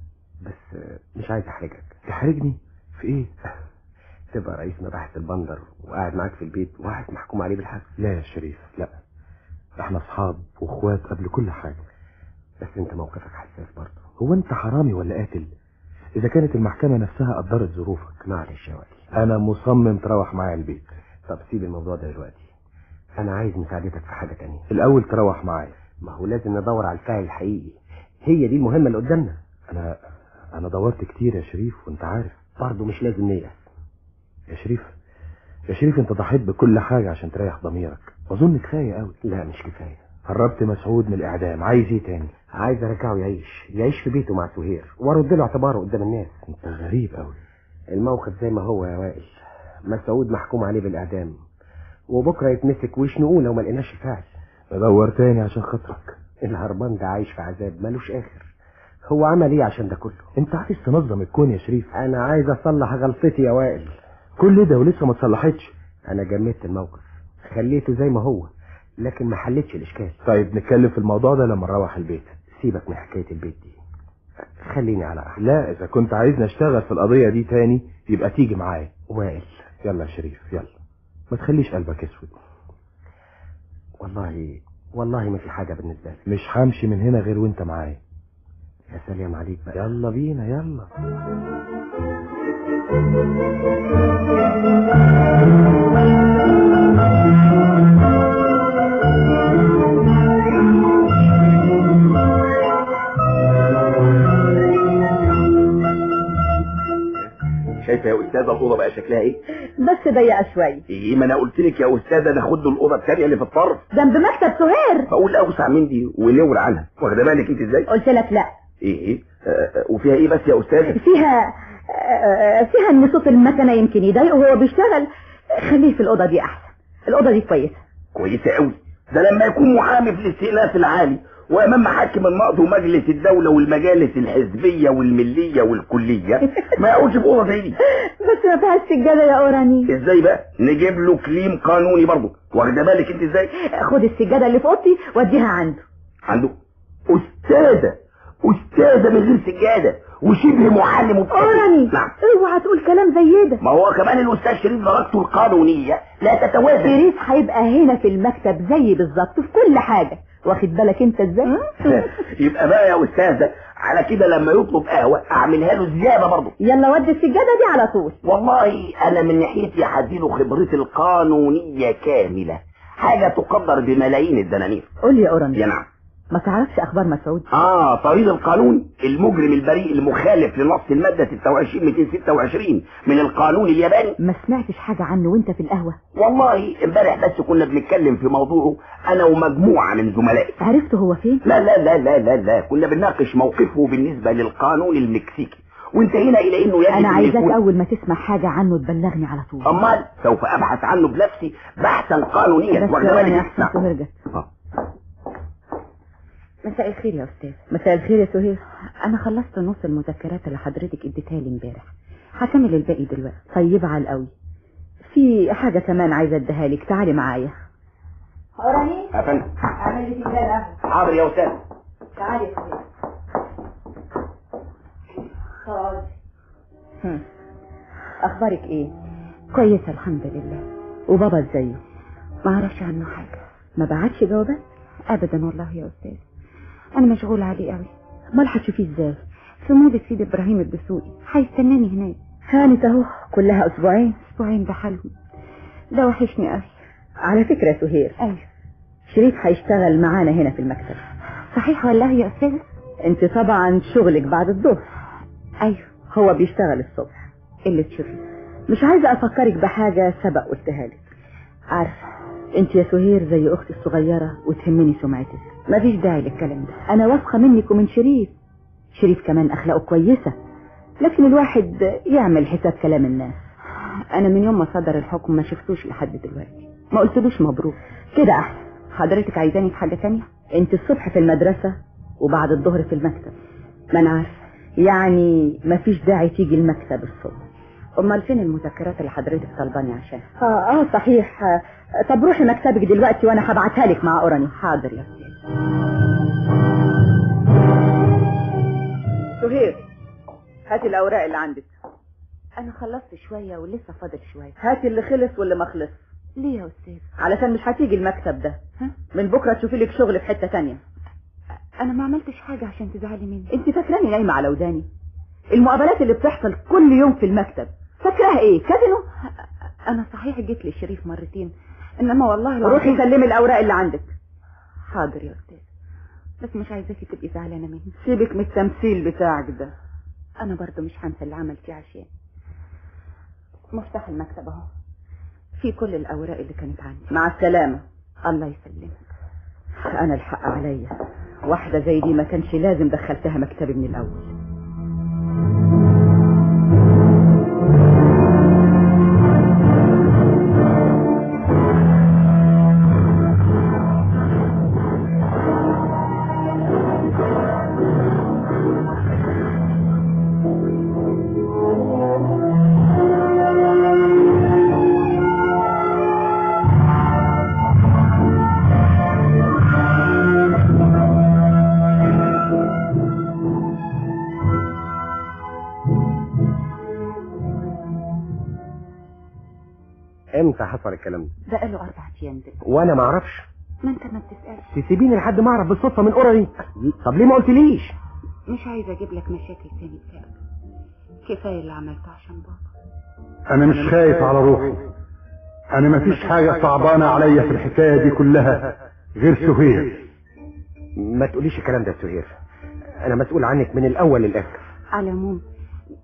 بس مش عايز احرجك تحرجني في ايه تبقى رئيس مباحث البندر وقاعد معاك في البيت واحد محكوم عليه بالحبس لا يا شريف لا احنا اصحاب واخوات قبل كل حاجة بس انت موقفك حساس برضه هو انت حرامي ولا قاتل اذا كانت المحكمة نفسها قدرت ظروفك معلش يا وائل انا مصمم تروح معايا البيت طب سيب الموضوع ده دلوقتي انا عايز مساعدتك في حاجه تانية الاول تروح معايا ما هو لازم ندور على الفاعل الحقيقي هي دي المهمه اللي قدامنا انا انا دورت كتير يا شريف وانت عارف برضه مش لازم نيأس يا شريف يا شريف انت ضحيت بكل حاجة عشان تريح ضميرك اظن كفاية قوي لا مش كفايه هربت مسعود من الاعدام عايز ايه تاني عايز ارجعه يعيش يعيش في بيته مع سهير وارد له اعتباره قدام الناس انت غريب قوي الموقف زي ما هو يا وائل مسعود محكوم عليه بالاعدام وبكره يتمسك ويشنقوه لو ما لقيناش الفاعل بدور تاني عشان خاطرك الهربان ده عايش في عذاب ملوش اخر هو عمل ايه عشان ده كله انت عايز تنظم الكون يا شريف انا عايز اصلح غلطتي يا وائل كل ده ولسه ما تصلحتش انا جمدت الموقف خليته زي ما هو لكن ما حلتش الاشكال طيب نتكلم في الموضوع ده لما نروح البيت سيبك من حكايه البيت دي خليني على احلى لا اذا كنت عايزني اشتغل في القضية دي تاني يبقى تيجي معايا وائل يلا يا شريف يلا ما تخليش قلبك اسود والله والله ما في حاجه بالنسبه لي مش همشي من هنا غير وانت معايا يا سلام عليك بقى يلا بينا يلا استاذه الاوضه بقى شكلها ايه بس ضيقة شوية ايه ما انا قلت لك يا استاذه ناخد له الاوضه الثانيه اللي في الطرف جنب مكتب سهير فاقول اوسع من دي ونور عنها واخده بالك انت ازاي قلت لك لا ايه ايه آه، آه، وفيها ايه بس يا استاذه فيها آه، فيها ان صوت المكنة يمكن يضايقه وهو بيشتغل خليه في الأوضة دي أحسن الأوضة دي كويسة كويسه قوي ده لما يكون محامي في الاستئناف العالي وامام محاكم النقض ومجلس الدوله والمجالس الحزبيه والمليه والكليه ما يقعدش في اوضه زي دي بس ما فيهاش سجادة يا أوراني ازاي بقى نجيب له كليم قانوني برضه واخده بالك انت ازاي خد السجادة اللي في أوضتي وديها عنده عنده استاذه استاذه من غير سجاده وشبه معلم وبتاع. أوراني نعم اوعى تقول كلام زي ده ما هو كمان الاستاذ شريف درجته القانونيه لا تتوازن شريف هيبقى هنا في المكتب زي بالظبط في كل حاجة واخد بالك انت ازاي يبقى بقى يا استاذه على كده لما يطلب قهوه اعملها له زياده برضه يلا ودي السجادة دي على طول والله انا من ناحيتي هديله خبرتي القانونيه كامله حاجه تقدر بملايين الدنانير قول لي يا أوراني يا نعم ما تعرفش أخبار مسعود اه طريق القانون المجرم البريء المخالف لنص المادة 26 226 من القانون الياباني ما سمعتش حاجة عنه وانت في القهوة والله امبارح بس كنا بنتكلم في موضوعه انا ومجموعة من زملائي عرفت هو فين لا لا لا لا لا لا كنا بنناقش موقفه بالنسبة للقانون المكسيكي وانتهينا الى انه يجب انا أن عايزاك يكون- اول ما تسمع حاجة عنه تبلغني على طول امال سوف ابحث عنه بنفسي بحثا قانونيا بس واخدة ثواني بالك؟ احسن نعم. سهير جت آه. مساء الخير يا استاذ مساء الخير يا سهير انا خلصت نص المذكرات اللي حضرتك اديتها لي امبارح هكمل الباقي دلوقتي طيب على القوي في حاجة كمان عايزة اديها لك تعالي معايا اوراني يا فندم اعمل لي فنجان قهوة حاضر يا استاذ تعالي يا سهير اقعدي هم. اخبارك ايه كويسه الحمد لله وبابا ازاي ما اعرفش عنه حاجه ما بعتش جوابات ابدا والله يا استاذ انا مشغول عليه قوي امال هتشوفيه ازاي في موضة سيد ابراهيم الدسوقي هيستناني هناك هانت اهو كلها اسبوعين اسبوعين بحالهم ده وحشني قوي على فكره يا سهير ايوه شريف هيشتغل معانا هنا في المكتب صحيح والله يا استاذ انت طبعا شغلك بعد الظهر ايوه هو بيشتغل الصبح اللي تشوفي مش عايزه افكرك بحاجه سبق قلتها لك عارفه انت يا سهير زي اختي الصغيره وتهمني سمعتك مفيش داعي للكلام ده انا واثقه منك ومن شريف شريف كمان اخلاقه كويسه لكن الواحد يعمل حساب كلام الناس انا من يوم ما صدر الحكم ما شفتوش لحد دلوقتي ما قلتلوش مبروك كده احسن حضرتك عايزاني في حاجه تانية انت الصبح في المدرسه وبعد الظهر في المكتب ما انا عارفه يعني مفيش داعي تيجي المكتب الصبح امال فين المذكرات اللي حضرتك طلباني عشان اه اه صحيح آه طب روحي مكتبك دلوقتي وانا هبعتها لك مع اوراني حاضر يا استاذ سهير هاتي الاوراق اللي عندك انا خلصت شويه ولسه فاضل شويه هاتي اللي خلص واللي ما خلص ليه يا استاذ علشان مش هتيجي المكتب ده من بكره تشوفي لك شغل في حته تانية انا ما عملتش حاجه عشان تزعلي مني انت فاكراني نايمه على وداني المقابلات اللي بتحصل كل يوم في المكتب فاكراها ايه كازينو انا صحيح جيت للشريف مرتين انما والله روحي سلمي الاوراق اللي عندك حاضر يا استاذ بس مش عايزاكي تبقي زعلانه مني سيبك من التمثيل بتاعك ده انا برضو مش هنسى اللي عملتيه عشان مفتاح المكتب اهو في كل الاوراق اللي كانت عندي مع السلامه الله يسلمك انا الحق عليا واحده زي دي ما كانش لازم دخلتها مكتبي من الاول امتى حصل الكلام ده بقاله اربع ايام دلوقتي وانا ما اعرفش ما انت ما بتسالش تسيبيني لحد ما اعرف بالصدفه من قرري طب ليه ما قلتليش مش عايزه اجيب لك مشاكل تاني بسبب كفايه اللي عملته عشان بابا انا مش خايف على روحي انا مفيش حاجة صعبانة عليا في الحكاية دي كلها غير سهير ما تقوليش الكلام ده يا سهير انا مسؤول عنك من الاول للاخر على العموم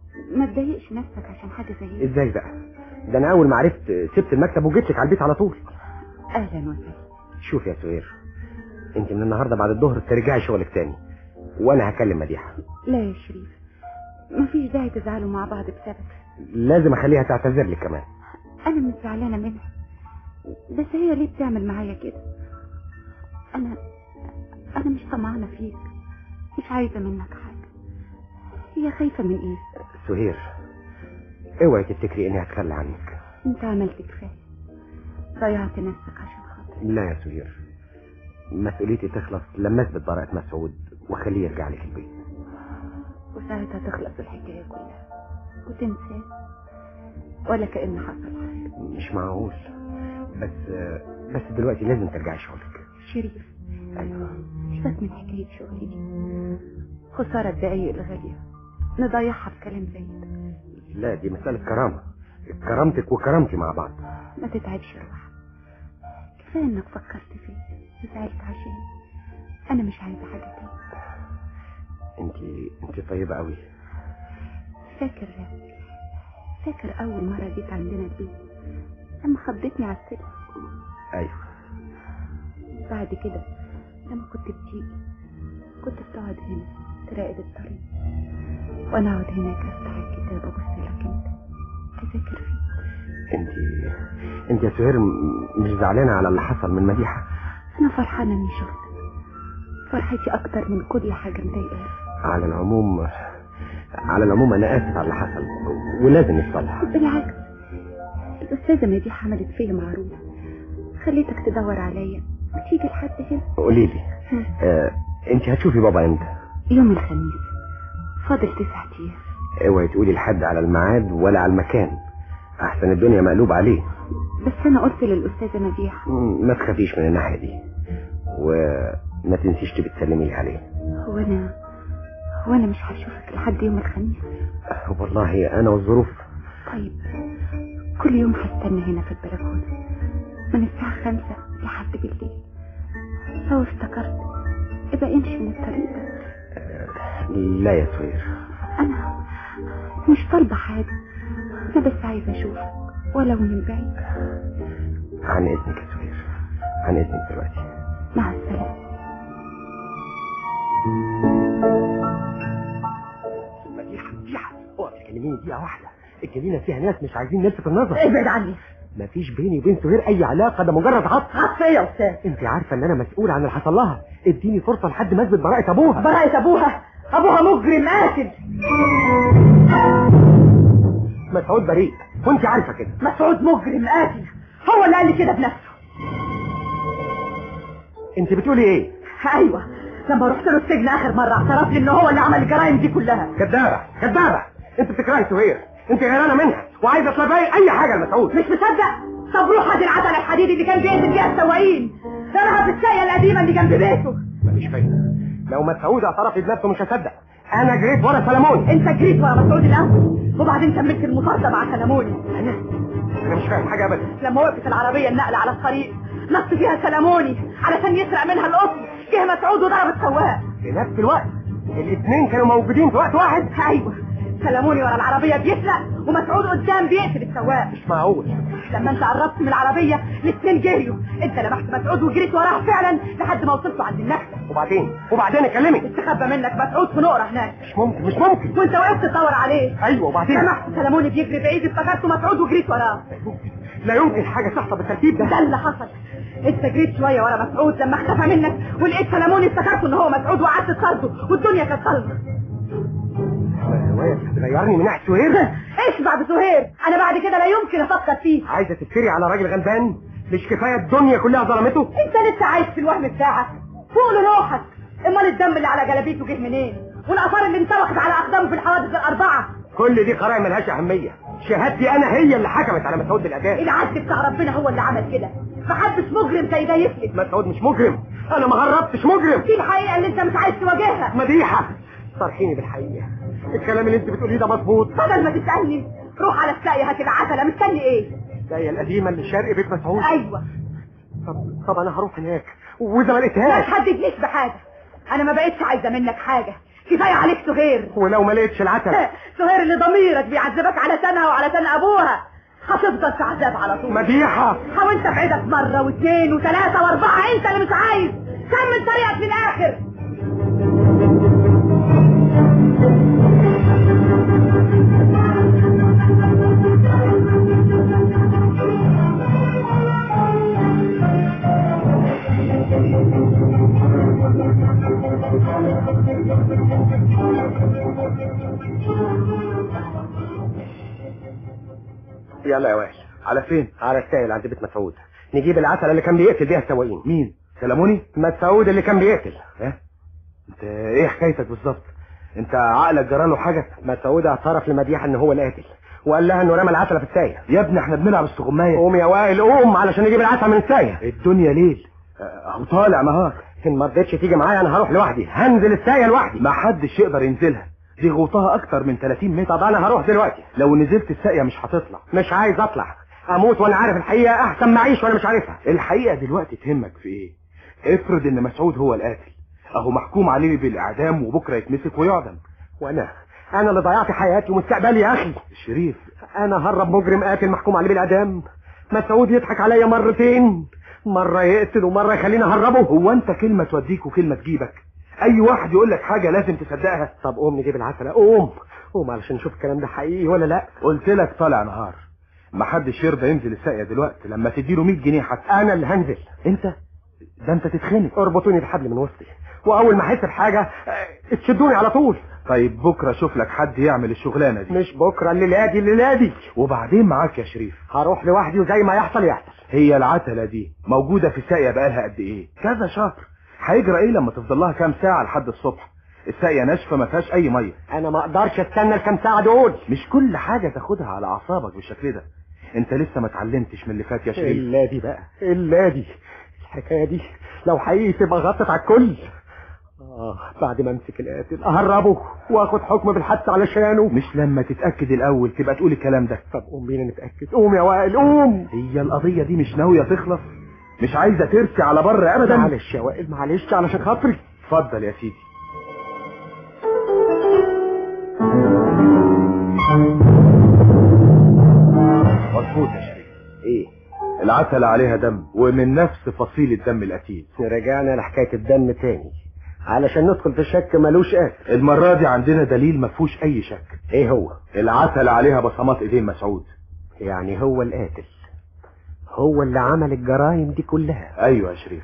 ما تضايقش نفسك عشان حاجة زي دي ازاي بقى ده انا اول ما عرفت سبت المكتب وجيت لك على البيت على طول اهلا وسهلا شوف يا سهير انت من النهارده بعد الظهر ترجعي شغلك تاني وانا هكلم مديحه لا يا شريف مفيش داعي تزعلوا مع بعض بسبب لازم اخليها تعتذر لك كمان انا مش زعلانة منها بس هي ليه بتعمل معايا كده انا انا مش طمعانة فيك مش عايزة منك حاجة هي خايفة من ايه سهير اوعي تفتكري اني هتخلى عنك انت عملت كفاية ضيعت نفسك عشان خاطري لا يا سهير مسؤوليتي تخلص لما اثبت براءة مسعود واخليه يرجع لك البيت وساعتها تخلص الحكاية كلها وتنساه ولا كأن حصل حاجة مش معقول بس بس دلوقتي لازم ترجعي شغلك شريف ايوه سيبك من حكاية شغلي دي خسارة الدقايق الغالية نضيعها بكلام زي ده لا دي مسألة كرامة كرامتك وكرامتي مع بعض ما تتعبش روحك كفاية انك فكرت فيا وزعلت عشاني انا مش عايزة حاجة تاني انت انت طيبة قوي فاكر فاكر اول مرة جيت عندنا البيت لما خضتني على السلم ايوه بعد كده لما كنت بتيجي كنت بتقعد هنا تراقب الطريق وانا اقعد هناك افتح الكتاب ابص لك انت اذاكر فيه انت انت يا سهير م- مش زعلانة على اللي حصل من مديحة انا فرحانة اني شفتك فرحتي اكتر من كل حاجة مضايقاني على العموم على العموم انا اسف على اللي حصل ولازم يتصلح بالعكس الاستاذة مديحة عملت فيا معروف خليتك تدور عليا وتيجي لحد هنا قولي لي آه انت هتشوفي بابا امتى يوم الخميس فاضل تسعة ايام اوعي تقولي لحد على الميعاد ولا على المكان احسن الدنيا مقلوب عليه بس انا قلت للاستاذة مديحة م- ما تخافيش من الناحية دي وما تنسيش تبي تسلمي لي عليه هو انا هو انا مش هشوفك لحد يوم الخميس والله انا والظروف طيب كل يوم هستنى هنا في البلكونة من الساعة خمسة لحد بالليل لو افتكرت ابقى امشي من الطريق ده لا يا سهير انا مش طالبة حاجة انا بس عايزة اشوفك ولو من بعيد عن اذنك يا سهير عن اذنك دلوقتي مع السلامة مديحة مديحة اقعد تكلميني دقيقة واحدة الجنينة فيها ناس مش عايزين نلفت النظر ابعد عني مفيش بيني وبين سهير اي علاقة ده مجرد عطف عطف ايه يا استاذ انت عارفة ان انا مسؤول عن اللي حصل لها اديني فرصة لحد ما اثبت براءة ابوها براءة ابوها ابوها مجرم قاتل مسعود بريء وانت عارفة كده مسعود مجرم قاتل هو اللي قال لي كده بنفسه انت بتقولي ايه ايوه لما رحت له السجن اخر مرة اعترف لي ان هو اللي عمل الجرائم دي كلها كدابة كدابة انت بتكرهي سهير انت غيرانة منها وعايزة تلبي اي حاجة لمسعود مش مصدق طب روح هات العتل الحديدي اللي كان بيقتل بيها السواقين رمها في الساقية القديمة اللي جنب بيته مفيش فايدة لو مسعود اعترف بنفسه مش هصدق انا جريت ورا سلمون انت جريت ورا مسعود الاول وبعدين كملت المطاردة مع سلموني انا انا مش فاهم حاجة ابدا لما وقفت العربية النقل على الطريق نط فيها سلموني علشان يسرق منها القطن جه مسعود وضرب السواق في نفس الوقت الاثنين كانوا موجودين في وقت واحد ايوه سلموني ورا العربية بيسرق ومسعود قدام بيقتل السواق مش معقول لما انت قربت من العربية الاثنين جريوا انت لمحت مسعود وجريت وراه فعلا لحد ما وصلتوا عند النخلة وبعدين وبعدين اكلمك استخبى منك مسعود في نقرة هناك مش ممكن مش ممكن وانت وقفت تدور عليه ايوه وبعدين لمحت سلموني بيجري بعيد افتكرته مسعود وجريت وراه لا يمكن حاجة تحصل بالترتيب ده ده اللي حصل انت جريت شوية ورا مسعود لما اختفى منك ولقيت سلموني افتكرته ان هو مسعود وقعدت تصرده والدنيا كانت ضلمة الرواية بتغيرني من ناحية سهير اشبع بسهير انا بعد كده لا يمكن افكر فيه عايزة تفتري على راجل غلبان مش كفاية الدنيا كلها ظلمته انت لسه عايش في الوهم بتاعك فوق لروحك امال الدم اللي على جلابيته جه منين والاثار اللي انطبقت على اقدامه في الحوادث الاربعه كل دي قرائن ملهاش أهمية شهادتي أنا هي اللي حكمت على مسعود بالأداء العدل بتاع ربنا هو اللي عمل كده محدش مجرم زي ده يفلت مسعود مش مجرم أنا ما هربتش مجرم دي الحقيقه اللي انت مش عايز تواجهها مديحة صرحيني بالحقيقة الكلام اللي انت بتقوليه ده مظبوط بدل ما تسالني روح على الساقيه هات العتله مستني ايه الساقية القديمة اللي شرق بيت مسعود ايوه طب طب أنا هروح هناك وإذا ما ما لقيتهاش تحددنيش بحاجه انا ما بقتش عايزه منك حاجه كفايه عليك سهير ولو ما لقيتش العسل سهير اللي ضميرك بيعذبك على سنها وعلى سن ابوها هتفضل في عذاب على طول مديحة حاولت ابعدك مره واثنين وثلاثه واربعه انت اللي مش عايز كمل طريقك للاخر يلا يا وائل على فين على السائل عند بيت مسعود نجيب العسل اللي كان بيقتل بيها السواقين مين سلموني مسعود اللي كان بيقتل ايه انت ايه حكايتك بالظبط انت عقلك جراله حاجه مسعود اعترف لمديحة ان هو القاتل وقال لها انه رمى العسل في السايه يا ابني احنا بنلعب استغمايه قوم يا وائل قوم علشان نجيب العسل من السايه الدنيا ليل اهو طالع نهار ان ما رضيتش تيجي معايا انا هروح لوحدي هنزل السايه لوحدي ما حدش يقدر ينزلها دي غوطها اكتر من 30 متر طب انا هروح دلوقتي لو نزلت الساقيه مش هتطلع مش عايز اطلع اموت وانا عارف الحقيقه احسن ما اعيش وانا مش عارفها الحقيقه دلوقتي تهمك في ايه افرض ان مسعود هو القاتل اهو محكوم عليه بالاعدام وبكره يتمسك ويعدم وانا انا اللي ضيعت حياتي ومستقبلي يا اخي شريف انا هرب مجرم قاتل محكوم عليه بالاعدام مسعود يضحك عليا مرتين مره يقتل ومره يخليني اهربه هو انت كلمه توديك وكلمه تجيبك اي واحد يقول لك حاجه لازم تصدقها طب قوم نجيب العسل قوم قوم علشان نشوف الكلام ده حقيقي ولا لا قلت لك طالع نهار ما حدش يرضى ينزل الساقيه دلوقتي لما تديله 100 جنيه حتى انا اللي هنزل انت ده انت تتخنق اربطوني بحبل من وسطي واول ما احس بحاجه اه، تشدوني على طول طيب بكره شوف لك حد يعمل الشغلانه دي مش بكره الليله دي الليله دي وبعدين معاك يا شريف هروح لوحدي وزي ما يحصل يحصل هي العتله دي موجوده في الساقيه بقالها قد ايه كذا شهر هيجرى ايه لما تفضل لها كام ساعه لحد الصبح الساقيه ناشفه ما فيهاش اي ميه انا ما اقدرش استنى الكام ساعه دول مش كل حاجه تاخدها على اعصابك بالشكل ده انت لسه ما اتعلمتش من اللي فات يا شريف الا دي بقى الا دي الحكايه دي لو حقيقي تبقى غطت على الكل اه بعد ما امسك القاتل اهربه واخد حكم بالحبس علشانه مش لما تتاكد الاول تبقى تقول الكلام ده طب قوم بينا نتاكد قوم يا وائل قوم هي القضيه دي مش ناويه تخلص مش عايزه ترسي على بر ابدا معلش يا وائل معلش علشان خاطري اتفضل يا سيدي مظبوط يا شريف ايه العسل عليها دم ومن نفس فصيل الدم القتيل رجعنا لحكايه الدم تاني علشان ندخل في شك ملوش اخر المرة دي عندنا دليل ما فيهوش أي شك ايه هو العسل عليها بصمات إيدين مسعود يعني هو القاتل هو اللي عمل الجرائم دي كلها أيوة يا شريف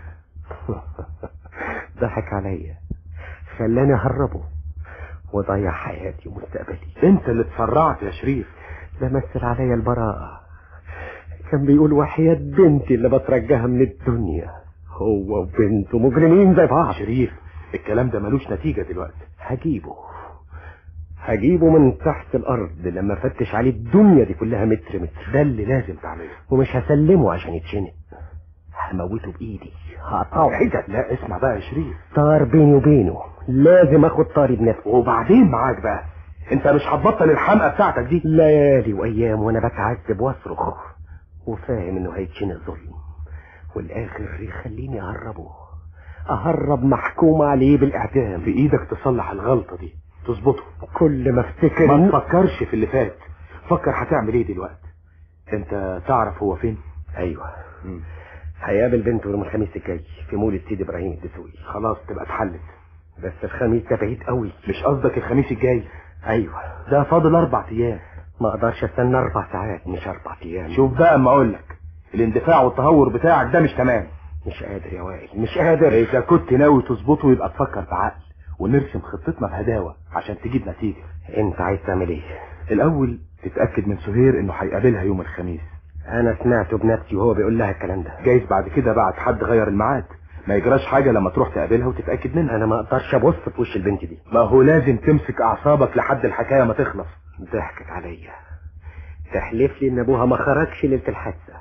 ضحك عليا خلاني اهربه وضيع حياتي ومستقبلي أنت اللي اتسرعت يا شريف ده مثل عليا البراءة كان بيقول وحياة بنتي اللي بترجاها من الدنيا هو وبنته مجرمين زي بعض شريف الكلام ده ملوش نتيجة دلوقتي هجيبه هجيبه من تحت الارض لما افتش عليه الدنيا دي كلها متر متر ده اللي لازم تعمله ومش هسلمه عشان يتشنق هموته بايدي هقطعه حتت لا اسمع بقى يا شريف طار بيني وبينه لازم اخد طاري بنفسي وبعدين معاك بقى انت مش هتبطل الحمقى بتاعتك دي ليالي وايام وانا بتعذب واصرخ وفاهم انه هيتشنق ظلم والاخر يخليني اهربه اهرب محكوم عليه بالاعدام في ايدك تصلح الغلطة دي تظبطه كل ما افتكر ما إن- تفكرش في اللي فات فكر هتعمل ايه دلوقتي انت تعرف هو فين ايوه هيقابل بنته يوم الخميس الجاي في مولد سيدي ابراهيم الدسوقي خلاص تبقى اتحلت بس الخميس ده بعيد قوي مش قصدك الخميس الجاي ايوه ده فاضل اربع ايام ما اقدرش استنى اربع ساعات مش اربع ايام شوف بقى اما اقول لك الاندفاع والتهور بتاعك ده مش تمام مش قادر يا وائل مش قادر اذا كنت ناوي تظبطه يبقى تفكر بعقل ونرسم خطتنا بهداوة عشان تجيب نتيجة انت عايز تعمل ايه الاول تتأكد من سهير انه هيقابلها يوم الخميس انا سمعته بنفسي وهو بيقول لها الكلام ده جايز بعد كده بعد حد غير الميعاد ما يجراش حاجة لما تروح تقابلها وتتأكد منها انا ما اقدرش ابص في وش البنت دي ما هو لازم تمسك اعصابك لحد الحكاية ما تخلص ضحكت عليا تحلف لي ان ابوها ما خرجش ليله الحادثه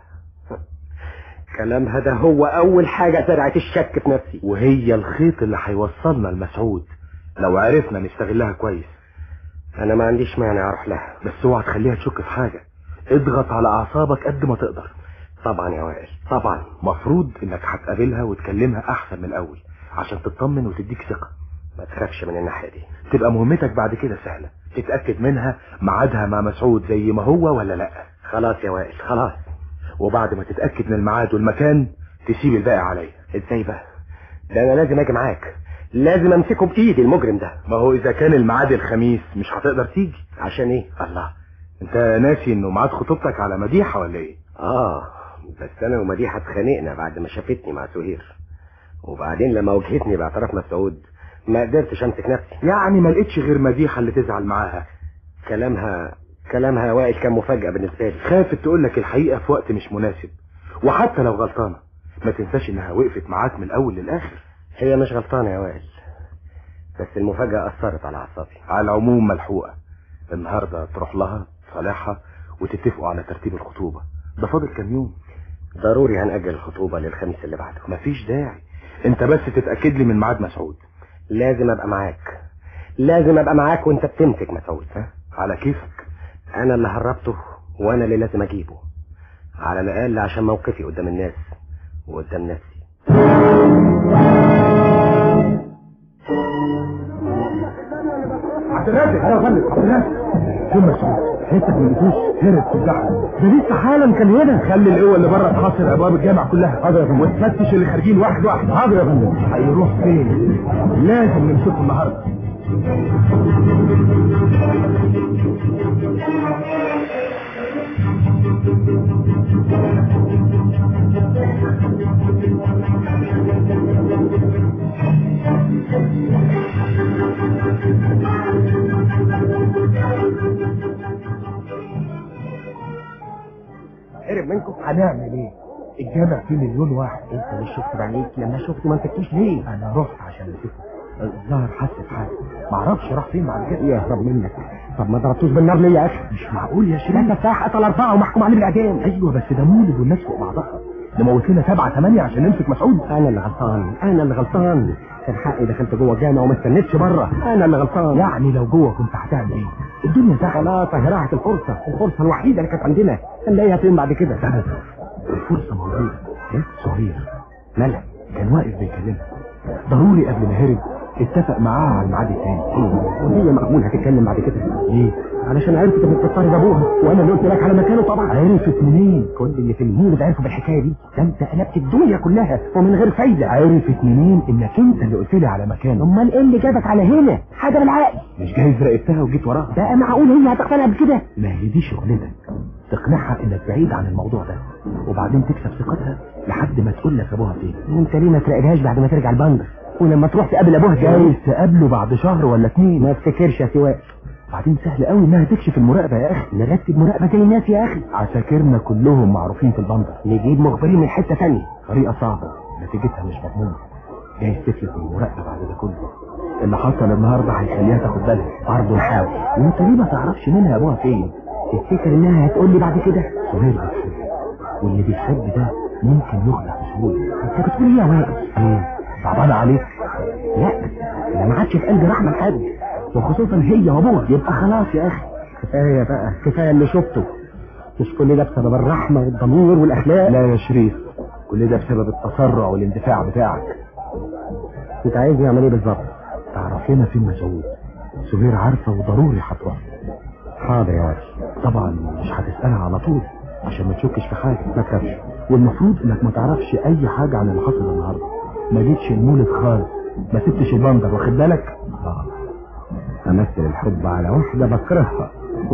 كلامها ده هو اول حاجه زرعت الشك في نفسي وهي الخيط اللي هيوصلنا لمسعود لو عرفنا نستغلها كويس انا ما عنديش مانع اروح لها بس اوعى تخليها تشك في حاجة اضغط على اعصابك قد ما تقدر طبعا يا وائل طبعا مفروض انك هتقابلها وتكلمها احسن من الاول عشان تطمن وتديك ثقة ما تخافش من الناحيه دي تبقى مهمتك بعد كده سهلة تتأكد منها ميعادها مع مسعود زي ما هو ولا لا خلاص يا وائل خلاص وبعد ما تتأكد من الميعاد والمكان تسيب الباقي عليا ازاي بقى ده انا لازم اجي معاك لازم امسكه بايدي المجرم ده ما هو اذا كان الميعاد الخميس مش هتقدر تيجي عشان ايه الله انت ناسي انه ميعاد خطوبتك على مديحة ولا ايه اه بس انا ومديحه اتخانقنا بعد ما شافتني مع سهير وبعدين لما واجهتني باعتراف مسعود ما قدرتش امسك نفسي يعني ما لقيتش غير مديحة اللي تزعل معاها كلامها كلامها يا وائل كان مفاجاه بالنسبه لي خافت تقول لك الحقيقة في وقت مش مناسب وحتى لو غلطانة ما تنساش انها وقفت معاك من الاول للاخر هي مش غلطانه يا وائل بس المفاجاه اثرت على اعصابي على العموم ملحوقة النهاردة تروح لها تصالحها وتتفقوا على ترتيب الخطوبة ده فاضل كام يوم ضروري هنأجل الخطوبة للخميس اللي بعده مفيش داعي انت بس تتأكد لي من ميعاد مسعود لازم ابقى معاك لازم ابقى معاك وانت بتمسك مسعود ها على كيفك انا اللي هربته وانا اللي لازم اجيبه على الاقل عشان موقفي قدام الناس وقدام نفسي عبد الرازق انا فندم عبد الرازق فين مسعود حتة من الفلوس هرب في الزحمة ده لسه حالا كان هنا خلي القوة اللي بره تحاصر ابواب الجامع كلها حاضر يا فندم وتفتش اللي خارجين واحد واحد حاضر يا فندم هيروح فين لازم نمسكه النهارده هرب منكم هنعمل ايه الجامع فيه مليون واحد انت مش شفت بعينيك لما شفته ما مسكتوش ليه انا رحت عشان اشوفه الظاهر حس بحاجه معرفش راح فين بعد كده يهرب منك طب ما ضربتوش بالنار ليه يا اخي مش معقول يا شريف ده سفاح قتل اربعه ومحكوم عليه بالاعدام ايوه بس ده مولد والناس فوق بعضها نموت لنا سبعة ثمانية عشان نمسك مسعود انا اللي غلطان انا اللي غلطان كان حقي دخلت جوه الجامع وما استنيتش بره انا اللي غلطان يعني لو جوه كنت هتعمل ايه الدنيا زحمة خلاص اهي راحت الفرصه الفرصه الوحيده اللي كانت عندنا هنلاقيها فين بعد كده ابدا الفرصة موجودة سهير ملك كان واقف بيكلمها ضروري قبل ما هرب اتفق معاها على الميعاد التاني وهي مقبول هتتكلم بعد كده ليه؟ علشان عرفت انك بتضطر ابوها وانا اللي قلت لك على مكانه طبعا عرفت منين؟ كل اللي في المولد عرفوا بالحكايه دي ده انت قلبت الدنيا كلها ومن غير فايده عرفت منين انك انت اللي قلت لي على مكانه امال ايه اللي جابك على هنا حاجه بالعقل مش جايز راقبتها وجيت وراها بقى معقول هي هتقتنع بكده ما هي دي شغلتك تقنعها انك بعيد عن الموضوع ده وبعدين تكسب ثقتها لحد ما تقول لك ابوها فين وانت ليه ما تراقبهاش بعد ما ترجع البندر ولما تروح تقابل ابوها جايز جاي تقابله بعد شهر ولا اتنين ما افتكرش يا سواق بعدين سهل قوي انها تكشف المراقبه يا اخي نرتب مراقبه زي الناس يا اخي عساكرنا كلهم معروفين في البندر نجيب مخبرين من حته ثانيه طريقه صعبه نتيجتها مش مضمونه جايز تفلت من المراقبه بعد ده كله اللي حصل النهارده هيخليها تاخد بالها برضه نحاول وانت ليه ما تعرفش منها ابوها فين تفتكر انها هتقول لي بعد كده سهير بتحب واللي بيحب ده ممكن يخلع بسهوله انت بتقول ايه يا وائل ايه صعبان عليك لا انا ما عادش في قلبي رحمه لحد وخصوصا هي وابوها يبقى خلاص يا اخي كفايه بقى كفايه اللي شفته مش كل ده بسبب الرحمه والضمير والاخلاق لا يا شريف كل ده بسبب التسرع والاندفاع بتاعك انت عايزني اعمل ايه بالظبط تعرف لنا فين مسعود سهير عارفه وضروري هتروح حاضر يا وائل طبعا مش هتسألها على طول عشان ما تشكش في حاجة ما تخافش والمفروض انك ما تعرفش اي حاجة عن اللي حصل النهاردة ما جيتش المولد خالص ما سبتش البندر واخد بالك اه امثل الحب على واحده بكرهها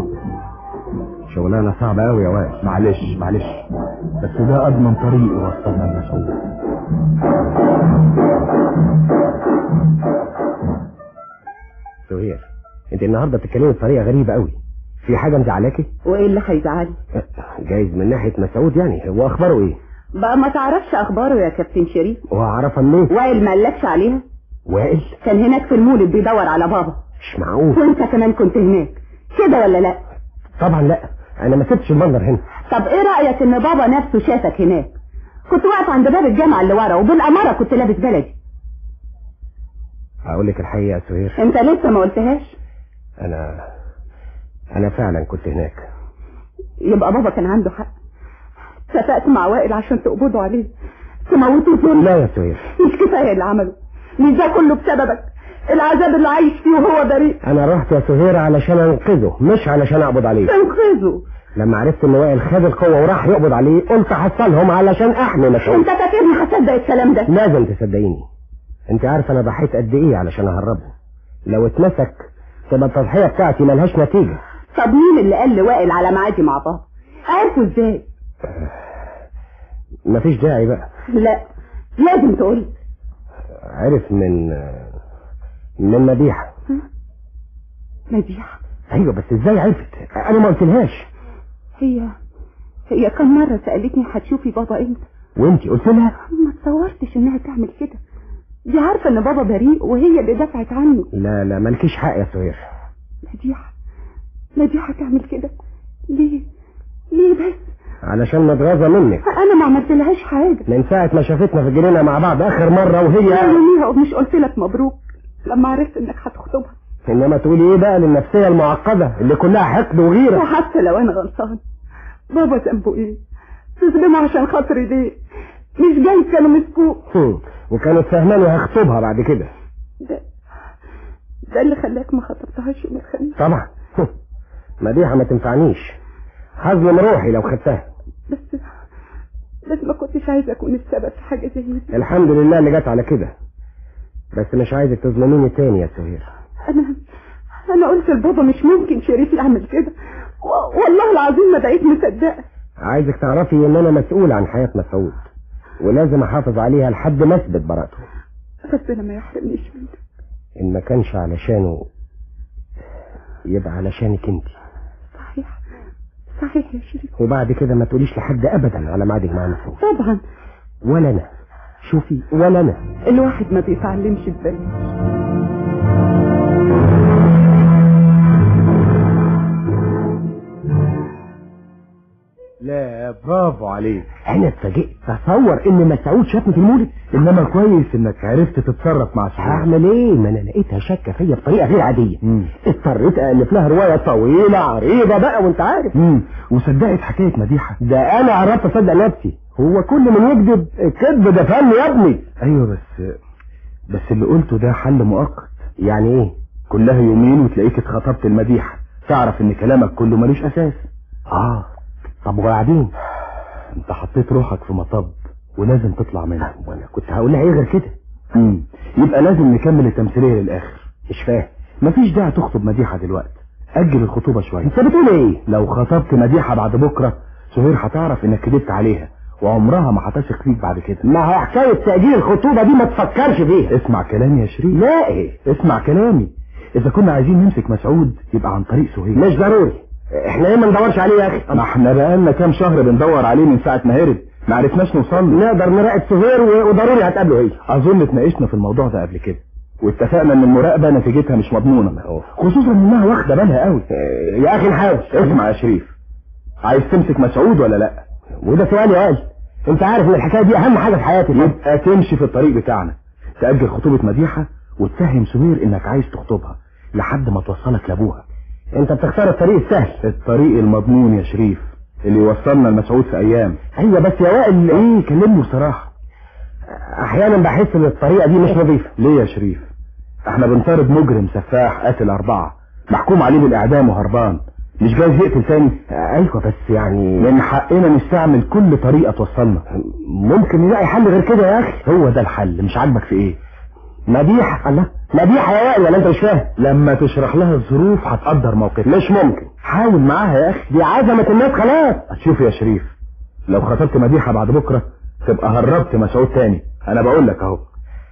شغلانه صعبه قوي يا وائل معلش معلش بس ده اضمن طريق يوصلنا لمسعود سهير انت النهارده بتتكلمي بطريقه غريبه قوي في حاجه مزعلاكي وايه اللي هيزعلي جايز من ناحيه مسعود يعني هو اخباره ايه بقى ما تعرفش اخباره يا كابتن شريف وهعرفها منين وائل ما قالكش عليها وائل كان هناك في المولد بيدور على بابا مش معقول وانت كمان كنت هناك كده ولا لا طبعا لا انا ما سبتش المنظر هنا طب ايه رأيك ان بابا نفسه شافك هناك كنت واقف عند باب الجامعة اللي ورا وبالأمارة كنت لابس بلدي هقول لك الحقيقه يا سهير انت لسه ما قلتهاش انا انا فعلا كنت هناك يبقى بابا كان عنده حق اتفقت مع وائل عشان تقبضوا عليه تموتوا ظلم لا يا سهير مش كفاية اللي عمله مش ده كله بسببك العذاب اللي عايش فيه وهو بريء انا رحت يا سهير علشان انقذه مش علشان اقبض عليه تنقذه لما عرفت ان وائل خد القوه وراح يقبض عليه قلت احصلهم علشان احمي مسعود انت فاكرني هصدق الكلام ده لازم تصدقيني انت عارف انا ضحيت قد ايه علشان اهربه لو اتمسك تبقى التضحيه بتاعتي ملهاش نتيجه طب مين اللي قال لوائل على ميعادي مع بابا عرفوا ازاي مفيش داعي بقى لا لازم تقول عرف من من مديحه مديحة ايوه بس ازاي عرفت انا ما قلتلهاش هي هي كم مرة سألتني هتشوفي بابا امتى وانت قلت لها ما تصورتش انها تعمل كده دي عارفة ان بابا بريء وهي اللي دفعت عنه لا لا مالكيش حق يا سهير مديحة مديحة تعمل كده ليه ليه بس علشان متغاظه منك انا ما عملتلهاش حاجة من ساعه ما شافتنا في الجنينه مع بعض اخر مره وهي يوميها ومش قلت لك مبروك لما عرفت انك هتخطبها انما تقولي ايه بقى للنفسيه المعقده اللي كلها حقد وغيره وحتى لو انا غلطان بابا ذنبه ايه تظلمه عشان خاطري ليه مش جاي كانوا مسكوه هم، وكانت فاهماني هخطبها بعد كده ده ده اللي خلاك ما خطبتهاش يوم الخميس طبعا هم، مديحه ما تنفعنيش هظلم روحي لو خدتها بس بس ما كنتش عايزه اكون السبب في حاجه زي دي الحمد لله اللي جت على كده بس مش عايزك تظلميني تاني يا سهير انا انا قلت لبابا مش ممكن شريف يعمل كده و- والله العظيم ما بقيت مصدقه عايزك تعرفي ان انا مسؤول عن حياه مسعود ولازم احافظ عليها لحد ما اثبت براءته ربنا ما يحرمنيش منه ان ما كانش علشانه يبقى علشانك انت صحيح صحيح يا شريف وبعد كده ما تقوليش لحد ابدا على ميعادك مع مسعود طبعا ولا انا شوفي ولا انا الواحد ما بيتعلمش ازاي لا برافو عليك انا اتفاجئت تصور ان مسعود شافني في المولد انما كويس انك عرفت تتصرف مع سهير هعمل ايه ما انا لقيتها شاكه فيا بطريقه غير عاديه مم. اضطريت الف لها روايه طويله عريضه بقى وانت عارف امم وصدقت حكايه مديحه ده انا عرفت اصدق نفسي هو كل من يكذب الكذب ده فن يا ابني ايوه بس بس اللي قلته ده حل مؤقت يعني ايه كلها يومين وتلاقيك اتخطبت المديحه تعرف ان كلامك كله ملوش اساس اه طب وبعدين انت حطيت روحك في مطب ولازم تطلع منه وانا كنت هقول لها ايه غير كده امم يبقى لازم نكمل التمثيليه للاخر مش فاهم مفيش داعي تخطب مديحه دلوقتي اجل الخطوبه شويه انت بتقول ايه لو خطبت مديحه بعد بكره سهير هتعرف انك كدبت عليها وعمرها ما هتثق فيك بعد كده ما هو حكايه تاجيل الخطوبه دي ما تفكرش فيها اسمع كلامي يا شريف لا ايه اسمع كلامي اذا كنا عايزين نمسك مسعود يبقى عن طريق سهير مش ضروري احنا ليه ما ندورش عليه يا اخي ما احنا بقالنا كام شهر بندور عليه من ساعه ما هرب ما عرفناش نوصل له نقدر نراقب سهير و- وضروري هتقابله هي اظن اتناقشنا في الموضوع ده قبل كده واتفقنا ان المراقبه نتيجتها مش مضمونه خصوصا انها واخده بالها قوي اه، يا اخي نحاول اسمع يا شريف عايز تمسك مسعود ولا لا وده سؤال يا قال انت عارف ان الحكايه دي اهم حاجه في حياتي يبقى تمشي في الطريق بتاعنا تأجل خطوبة مديحة وتفهم سهير انك عايز تخطبها لحد ما توصلك لابوها انت بتختار الطريق السهل الطريق المضمون يا شريف اللي يوصلنا لمسعود في ايام ايوه بس يا وائل ايه كلمني بصراحة احيانا بحس ان الطريقه دي مش نظيفه ليه يا شريف احنا بنطارد مجرم سفاح قاتل اربعة محكوم عليه بالاعدام وهربان مش جايز يقتل تاني ايوه بس يعني من حقنا نستعمل كل طريقة توصلنا ممكن نلاقي حل غير كده يا اخي هو ده الحل مش عاجبك في ايه مديحه الله مديحه يا وائل ولا انت مش فاهم لما تشرح لها الظروف هتقدر موقفك مش ممكن حاول معاها يا اخي دي عزمت الناس خلاص شوف يا شريف لو خطبت مديحة بعد بكرة تبقى هربت مسعود تاني انا بقول لك اهو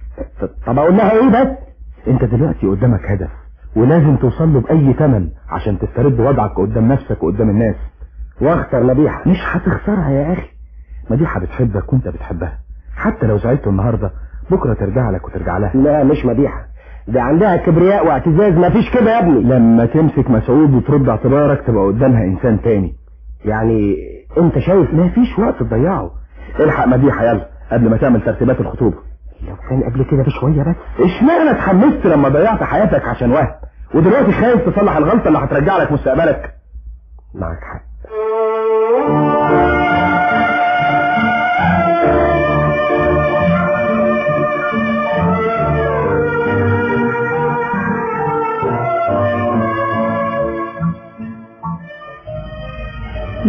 طب اقول لها ايه بس انت دلوقتي قدامك هدف ولازم توصل له باي ثمن عشان تسترد وضعك قدام نفسك وقدام الناس واختر مديحه مش هتخسرها يا اخي مديحة بتحبك وانت بتحبها حتى لو زعلت النهاردة بكرة ترجع لك وترجع لها لا مش مديحه دي عندها كبرياء واعتزاز مفيش كده يا ابني لما تمسك مسعود وترد اعتبارك تبقى قدامها انسان تاني يعني انت شايف ما فيش وقت تضيعه الحق مديحة يلا قبل ما تعمل ترتيبات الخطوبة لو كان قبل كده بشويه بس اشمعنى اتحمست لما ضيعت حياتك عشان وهم ودلوقتي خايف تصلح الغلطة اللي هترجع لك مستقبلك معك حق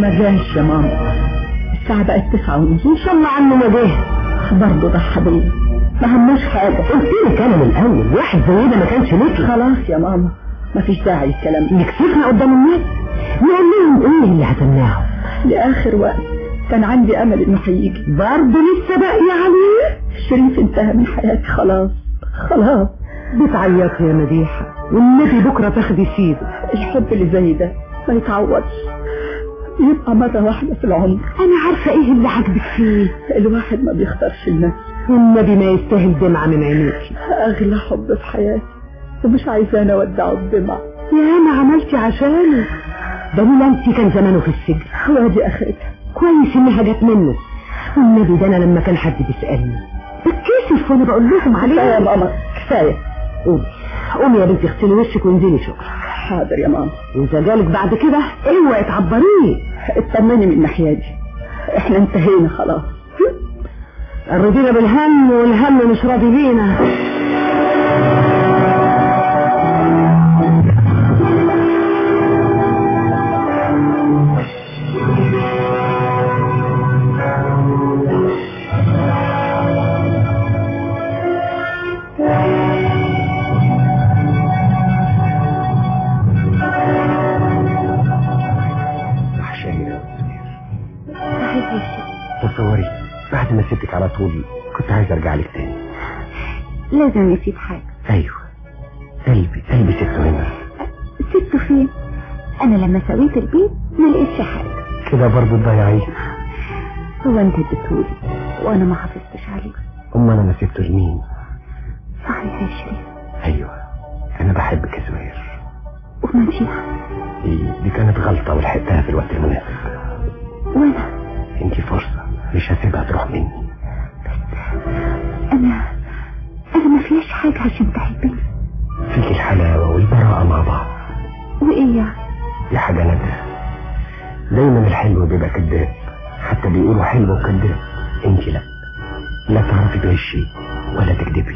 ما جاش يا ماما الساعة بقت تسعة ونص ان شاء الله عنه ما جه برضه ضحى بيا ما هموش حاجة قلت لك انا من الاول واحد زي ده ما كانش ليكي خلاص يا ماما مفيش داعي الكلام ده يكسفنا قدام الناس نقول لهم ايه اللي هتمنعهم لآخر وقت كان عندي أمل إنه هيجي برضه لسه باقي عليه شريف انتهى من حياتي خلاص خلاص بتعيطي يا مديحة والنبي بكرة تاخدي سيده الحب اللي زي ده ما يتعوضش يبقى مرة واحدة في العمر انا عارفة ايه اللي عاجبك فيه الواحد ما بيختارش لنفسه والنبي ما يستاهل دمعة من عينيكي أغلى حب في حياتي ومش عايزاني أودعه بدمع يا ما عملتي عشانه ده لولا انت كان زمانه في السجن وادي آخرتها كويس انها جت منه والنبي ده انا لما كان حد بيسألني بتكسف وانا بقول لهم كفاية يا عليه ماما كفاية قومي قومي يا بنتي اغسلي وشك وانزلي شغل حاضر يا ماما واذا جالك بعد كده اوعي تعبريه اطمني من الناحية دي احنا انتهينا خلاص الرضينا بالهم والهم مش راضي بينا وحشاني يا سمير صحيح يا شيخ تصوري بعد ما سبتك على طول كنت عايز ارجع لك تاني لازم نسيب حاجة ايوه قلبي قلبي سبته هنا سبته فين انا لما سويت البيت ما لقيتش حاجة كده برضه تضيعيه هو انت اديتهولي وانا ما حافظتش عليه امال انا سبته لمين صحيح يا شريف ايوه انا بحبك يا سمير ومديحة دي, دي كانت غلطة ولحقتها في الوقت المناسب وانا انت فرصة مش هسيبها تروح مني انا انا ما فيهاش حاجة عشان تحبني فيك الحلاوة والبراءة مع بعض وايه يعني دي حاجة نادرة دايما الحلو بيبقى كذاب حتى بيقولوا حلو وكذاب انت لا لا تعرفي تغشي ولا تكذبي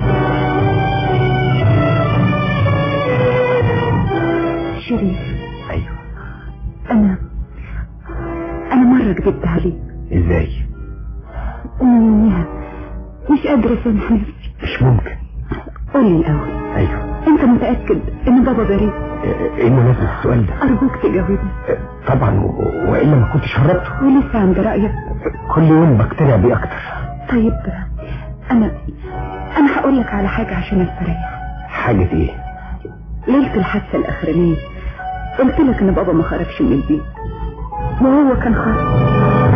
شريف ايوه انا انا مرة كذبت عليك ازاي أمم، مش قادرة اسامح نفسي مش ممكن قولي الاول ايوه انت متأكد ان بابا بريء ايه إيه مناسبة السؤال ده ارجوك تجاوبني طبعا و- والا ما كنتش هربته ولسه عند رأيك كل يوم بقتنع بيه اكتر طيب انا انا هقول لك على حاجة عشان استريح حاجة ايه ليلة الحادثة الأخرانية قلت لك إن بابا ما خرجش من البيت وهو كان خارج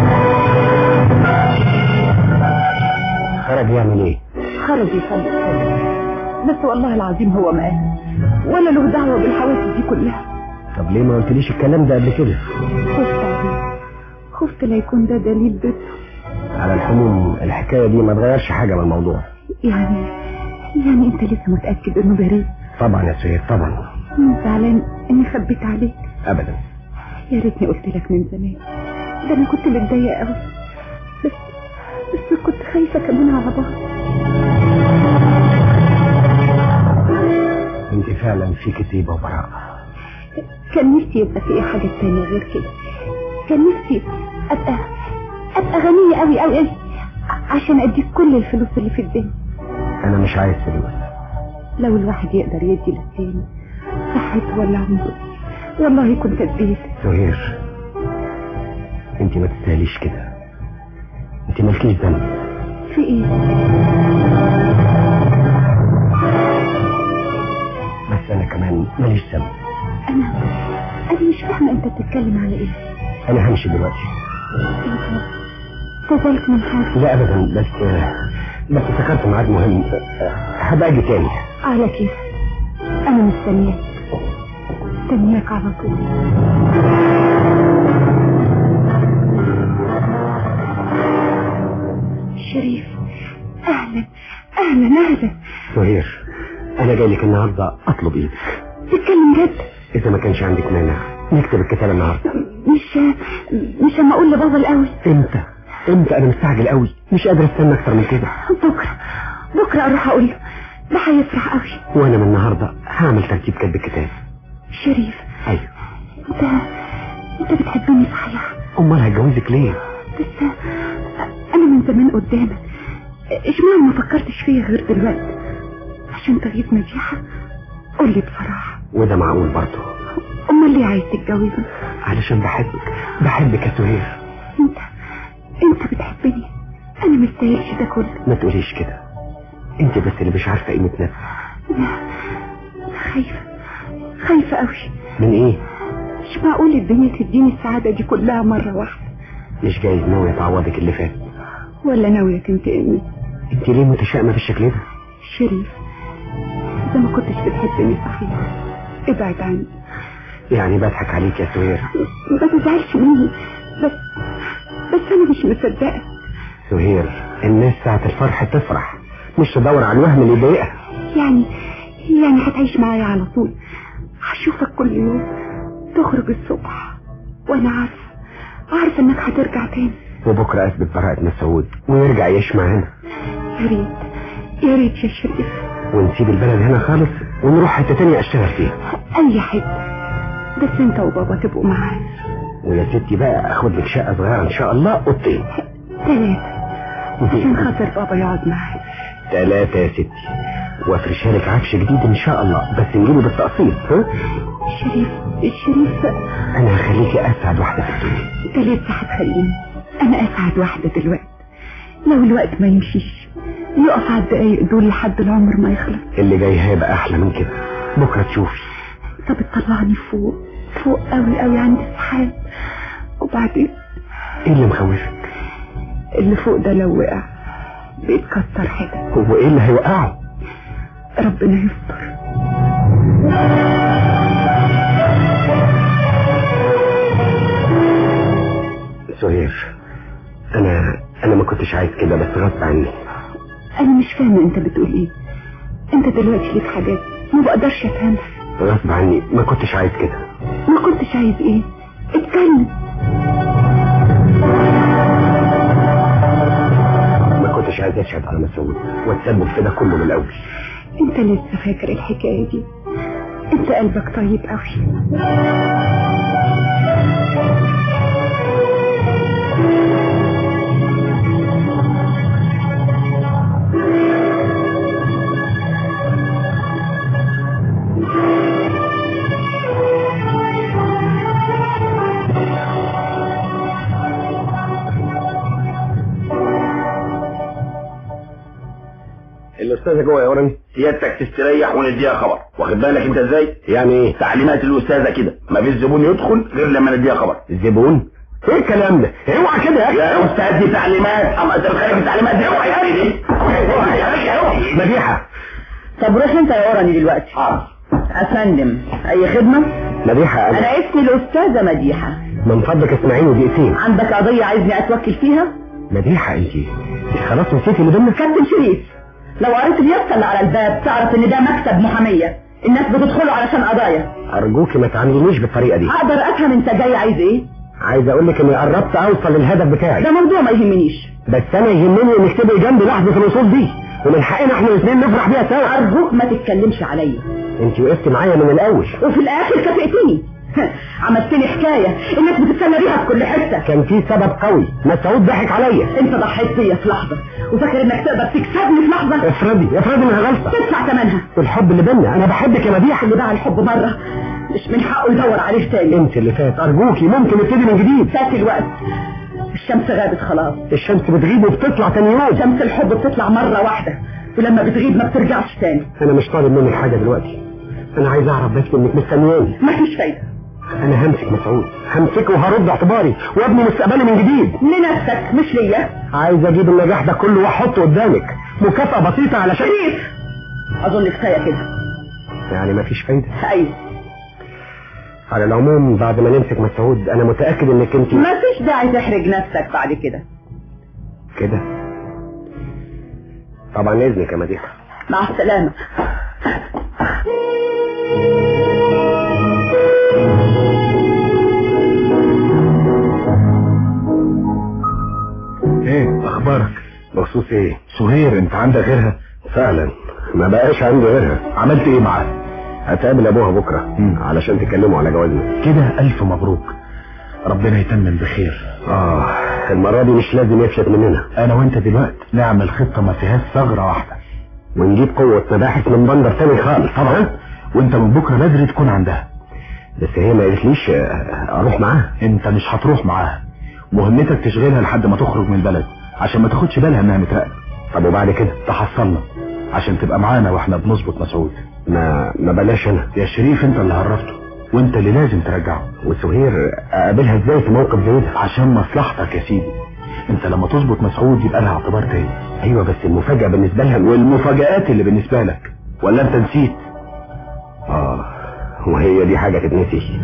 خرج يعمل ايه خرج يصلي الفجر بس والله العظيم هو ما قال ولا له دعوة بالحوادث دي كلها طب ليه ما قلتليش الكلام ده قبل كده خفت عليه خفت لا يكون ده دليل بيته على الحموم الحكاية دي ما تغيرش حاجة من الموضوع يعني يعني انت لسه متأكد انه بريء طبعا يا سيد طبعا زعلان اني خبيت عليك ابدا يا ريتني قلت لك من زمان ده انا كنت متضايقه قوي بس بس كنت خايفه كمان على بعض انت فعلا فيك طيبة وبراءة كان نفسي يبقى في حاجه تانية غير كده كان نفسي ابقى ابقى غنيه قوي قوي قوي عشان اديك كل الفلوس اللي في الدنيا انا مش عايز فلوس لو الواحد يقدر يدي للتاني صحته ولا عمره والله كنت اديت سهير انت ما تستاهليش كده انت مالكيش ذنب في ايه بس انا كمان ماليش ذنب انا انا مش فاهمه انت بتتكلم على ايه انا همشي دلوقتي انت تزعلت من حاجه لا ابدا بس بس افتكرت ميعاد مهم هبقى اجي تاني على كيف انا مستنياك مستنياك على طول شريف اهلا اهلا اهلا سهير انا جاي لك النهارده اطلب ايدك تتكلم جد اذا ما كانش عندك مانع نكتب الكتاب النهارده مش مش اما اقول لبابا الاول امتى امتى انا مستعجل قوي مش قادر استنى اكتر من كده بكره بكره اروح اقول له ده هيفرح قوي وانا من النهارده هعمل ترتيب كتب الكتاب شريف ايوه انت انت بتحبني صحيح امال هتجوزك ليه بس انا من زمان قدامك اشمعنى ما فكرتش فيا غير دلوقتي عشان تغيظ مديحة قول لي بصراحة وده معقول برضه امال ليه عايز تتجوزني علشان بحبك بحبك يا سهير انت انت بتحبني انا مستاهلش ده كله ما تقوليش كده انت بس اللي مش عارفه قيمه نفسك لا خايفة خايفة قوي من ايه مش معقول الدنيا تديني السعادة دي كلها مرة واحدة مش جايز ناويه تعوضك اللي فات ولا ناوية تنتقمني انت ليه متشائمه بالشكل ده شريف إذا ما كنتش بتحبني صحيح ابعد عني يعني بضحك عليك يا سهير ما تزعلش مني بس بس أنا مش مصدقة سهير الناس ساعة الفرح تفرح مش تدور على الوهم اللي يضايقها يعني يعني هتعيش معايا على طول هشوفك كل يوم تخرج الصبح وأنا عارفة عارفة إنك هترجع تاني وبكره اثبت براءة مسعود ويرجع يعيش معانا يا ريت يا ريت يا شريف ونسيب البلد هنا خالص ونروح حته تانية اشتغل فيها أي حتة بس أنت وبابا تبقوا معايا ويا ستي بقى اخد لك شقه صغيره ان شاء الله اوضتين ثلاثة عشان خاطر بابا يقعد معايا ثلاثة يا ستي وافرشها لك عفش جديد ان شاء الله بس نجيبه بالتقسيط ها شريف الشريف انا هخليكي اسعد واحده في الدنيا انت لسه هتخليني انا اسعد واحدة دلوقتي لو الوقت ما يمشيش يقف على الدقايق دول لحد العمر ما يخلص اللي جاي هيبقى احلى من كده بكره تشوفي انت بتطلعني فوق فوق قوي قوي عند السحاب وبعدين ايه اللي مخوفك اللي فوق ده لو وقع بيتكسر حتت هو ايه اللي هيوقعه ربنا يستر سهير انا انا ما كنتش عايز كده بس غصب عني انا مش فاهمة انت بتقول ايه انت دلوقتي ليك حاجات ما بقدرش افهمها غصب عني ما كنتش عايز كده ما كنتش عايز ايه اتكلم ما كنتش عايز اشهد على مسعود واتسبب في ده كله من الاول انت لسه فاكر الحكاية دي انت قلبك طيب قوي الاستاذه جوه يا وراني سيادتك تستريح ونديها خبر واخد بالك انت ازاي يعني ايه تعليمات الاستاذه كده ما فيش زبون يدخل غير لما نديها خبر الزبون ايه الكلام ده اوعى كده يا يا استاذ دي تعليمات اما انت خارج التعليمات دي اوعى يا دي اوعى يا اوعى مديحه طب روح انت يا وراني دلوقتي حاضر افندم اي خدمة مديحه انا انا اسمي الاستاذة مديحة من فضلك اسمعيني دقيقتين عندك قضية عايزني اتوكل فيها مديحه انت خلاص نسيتي اللي بينا كابتن شريف لو قريت اليافطة اللي على الباب تعرف ان ده مكتب محامية الناس بتدخله علشان قضايا ارجوكي ما تعاملينيش بالطريقه دي اقدر افهم انت جاي عايز ايه عايز اقول لك اني قربت اوصل للهدف بتاعي ده موضوع ما يهمنيش بس انا يهمني انك تبقي جنبي لحظه الوصول دي ومن حقنا احنا الاثنين نفرح بيها سوا ارجوك ما تتكلمش عليا انت وقفت معايا من الاول وفي الاخر كافئتني عملتني حكاية الناس بتتسلى بيها في كل حتة كان في سبب قوي مسعود ضحك عليا انت ضحيت بيا في لحظة وفاكر انك تقدر تكسبني في لحظة افرضي افرضي انها غلطه تدفع ثمنها الحب اللي بينا انا بحبك يا مديحه اللي باع الحب مرة مش من حقه يدور عليه تاني انت اللي فات ارجوكي ممكن نبتدي من جديد فات الوقت الشمس غابت خلاص الشمس بتغيب وبتطلع تاني يوم شمس الحب بتطلع مرة واحدة ولما بتغيب ما بترجعش تاني انا مش طالب منك حاجه دلوقتي انا عايز اعرف بس انك مستنياني مفيش فايدة انا همسك مسعود همسكه وهرد اعتباري وابني مستقبلي من جديد لنفسك مش ليا عايز اجيب النجاح ده كله واحطه قدامك مكافأة بسيطة علشان شريف اظن كفاية كده يعني مفيش فايدة ايوه على العموم بعد ما نمسك مسعود انا متأكد انك انت مفيش داعي تحرج نفسك بعد كده كده طبعا اذنك يا مديحة مع السلامة ايه اخبارك بخصوص ايه سهير انت عندك غيرها فعلا ما بقاش عندي غيرها عملت ايه معاها هتقابل ابوها بكره علشان تكلموا على جوازنا كده الف مبروك ربنا يتمم بخير اه المرة دي مش لازم يفلت مننا انا وانت دلوقتي نعمل خطة ما فيهاش ثغرة واحدة ونجيب قوة مباحث من بندر تاني خالص طبعا وانت من بكرة بدري تكون عندها بس هي ما قالتليش آه، اروح معاها انت مش هتروح معاها مهمتك تشغلها لحد ما تخرج من البلد عشان ما تاخدش بالها انها متراقبة طب وبعد كده تحصلنا عشان تبقى معانا واحنا بنظبط مسعود ما ما بلاش انا يا شريف انت اللي هربته وانت اللي لازم ترجعه وسهير اقابلها ازاي في موقف زي ده عشان مصلحتك يا سيدي انت لما تظبط مسعود يبقى لها اعتبار تاني ايوه بس المفاجأة بالنسبة لها والمفاجآت اللي بالنسبة لك ولا انت نسيت اه وهي دي حاجة تتنسي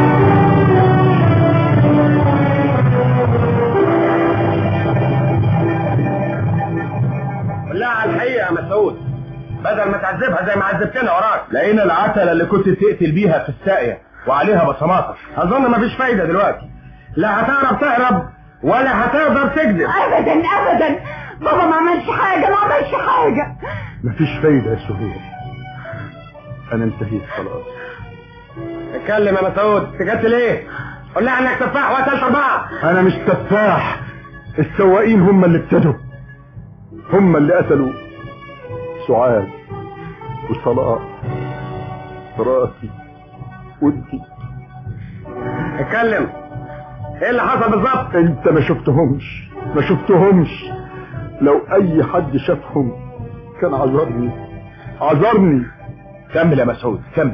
لا على الحقيقة يا مسعود بدل ما تعذبها زي ما عذبتنا وراك لقينا العتلة اللي كنت تقتل بيها في الساقية وعليها بصماتك اظن مفيش فايدة دلوقتي لا هتعرف تهرب ولا هتقدر تكذب ابدا ابدا بابا ما عملش حاجه ما عملش حاجه مفيش فايدة يا سهير انا انتهيت خلاص اتكلم يا مسعود سكت ليه قول لها انك تفاح وقتلت اربعة انا مش تفاح السواقين هم اللي ابتدوا هم اللي قتلوا سعاد وصلاح راسي ودي اتكلم ايه اللي حصل بالظبط انت ما شفتهمش ما شفتهمش لو اي حد شافهم كان عذرني عذرني كمل يا مسعود كمل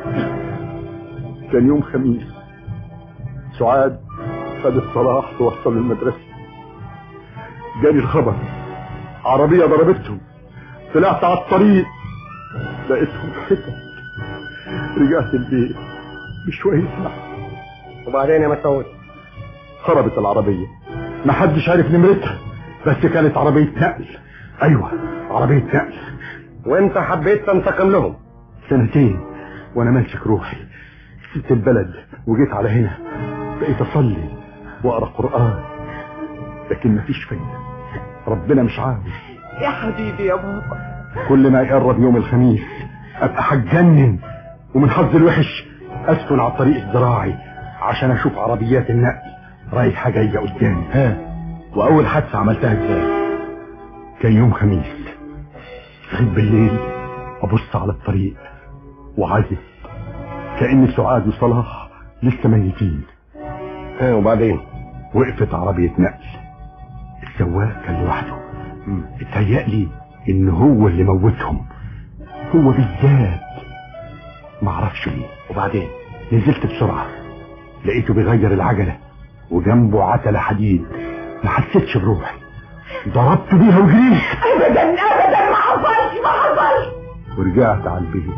كان يوم خميس سعاد خدت صلاح توصل المدرسة جاني الخبر عربية ضربتهم طلعت على الطريق لقيتهم حتت رجعت البيت بشوية لحم وبعدين يا مسعود خربت العربية محدش عارف نمرتها بس كانت عربية نقل ايوه عربية نقل وانت حبيت تنتقم لهم سنتين وانا ماسك روحي سبت البلد وجيت على هنا بقيت اصلي واقرا قران لكن مفيش فايده ربنا مش عاوز يا حبيبي يا بابا كل ما يقرب يوم الخميس ابقى هتجنن ومن حظ الوحش اسكن على الطريق الزراعي عشان اشوف عربيات النقل رايحه جايه قدامي ها واول حادثه عملتها ازاي كان يوم خميس صحيت بالليل ابص على الطريق وعزف كأن سعاد وصلاح لسه ميتين ها وبعدين وقفت عربية نقل السواق كان لوحده اتهيألي ان هو اللي موتهم هو بالذات معرفش ليه وبعدين نزلت بسرعة لقيته بيغير العجلة وجنبه عتلة حديد ما حسيتش بروحي ضربت بيها وجريت ابدا ابدا ما حصلش ما حصلش ورجعت على البيت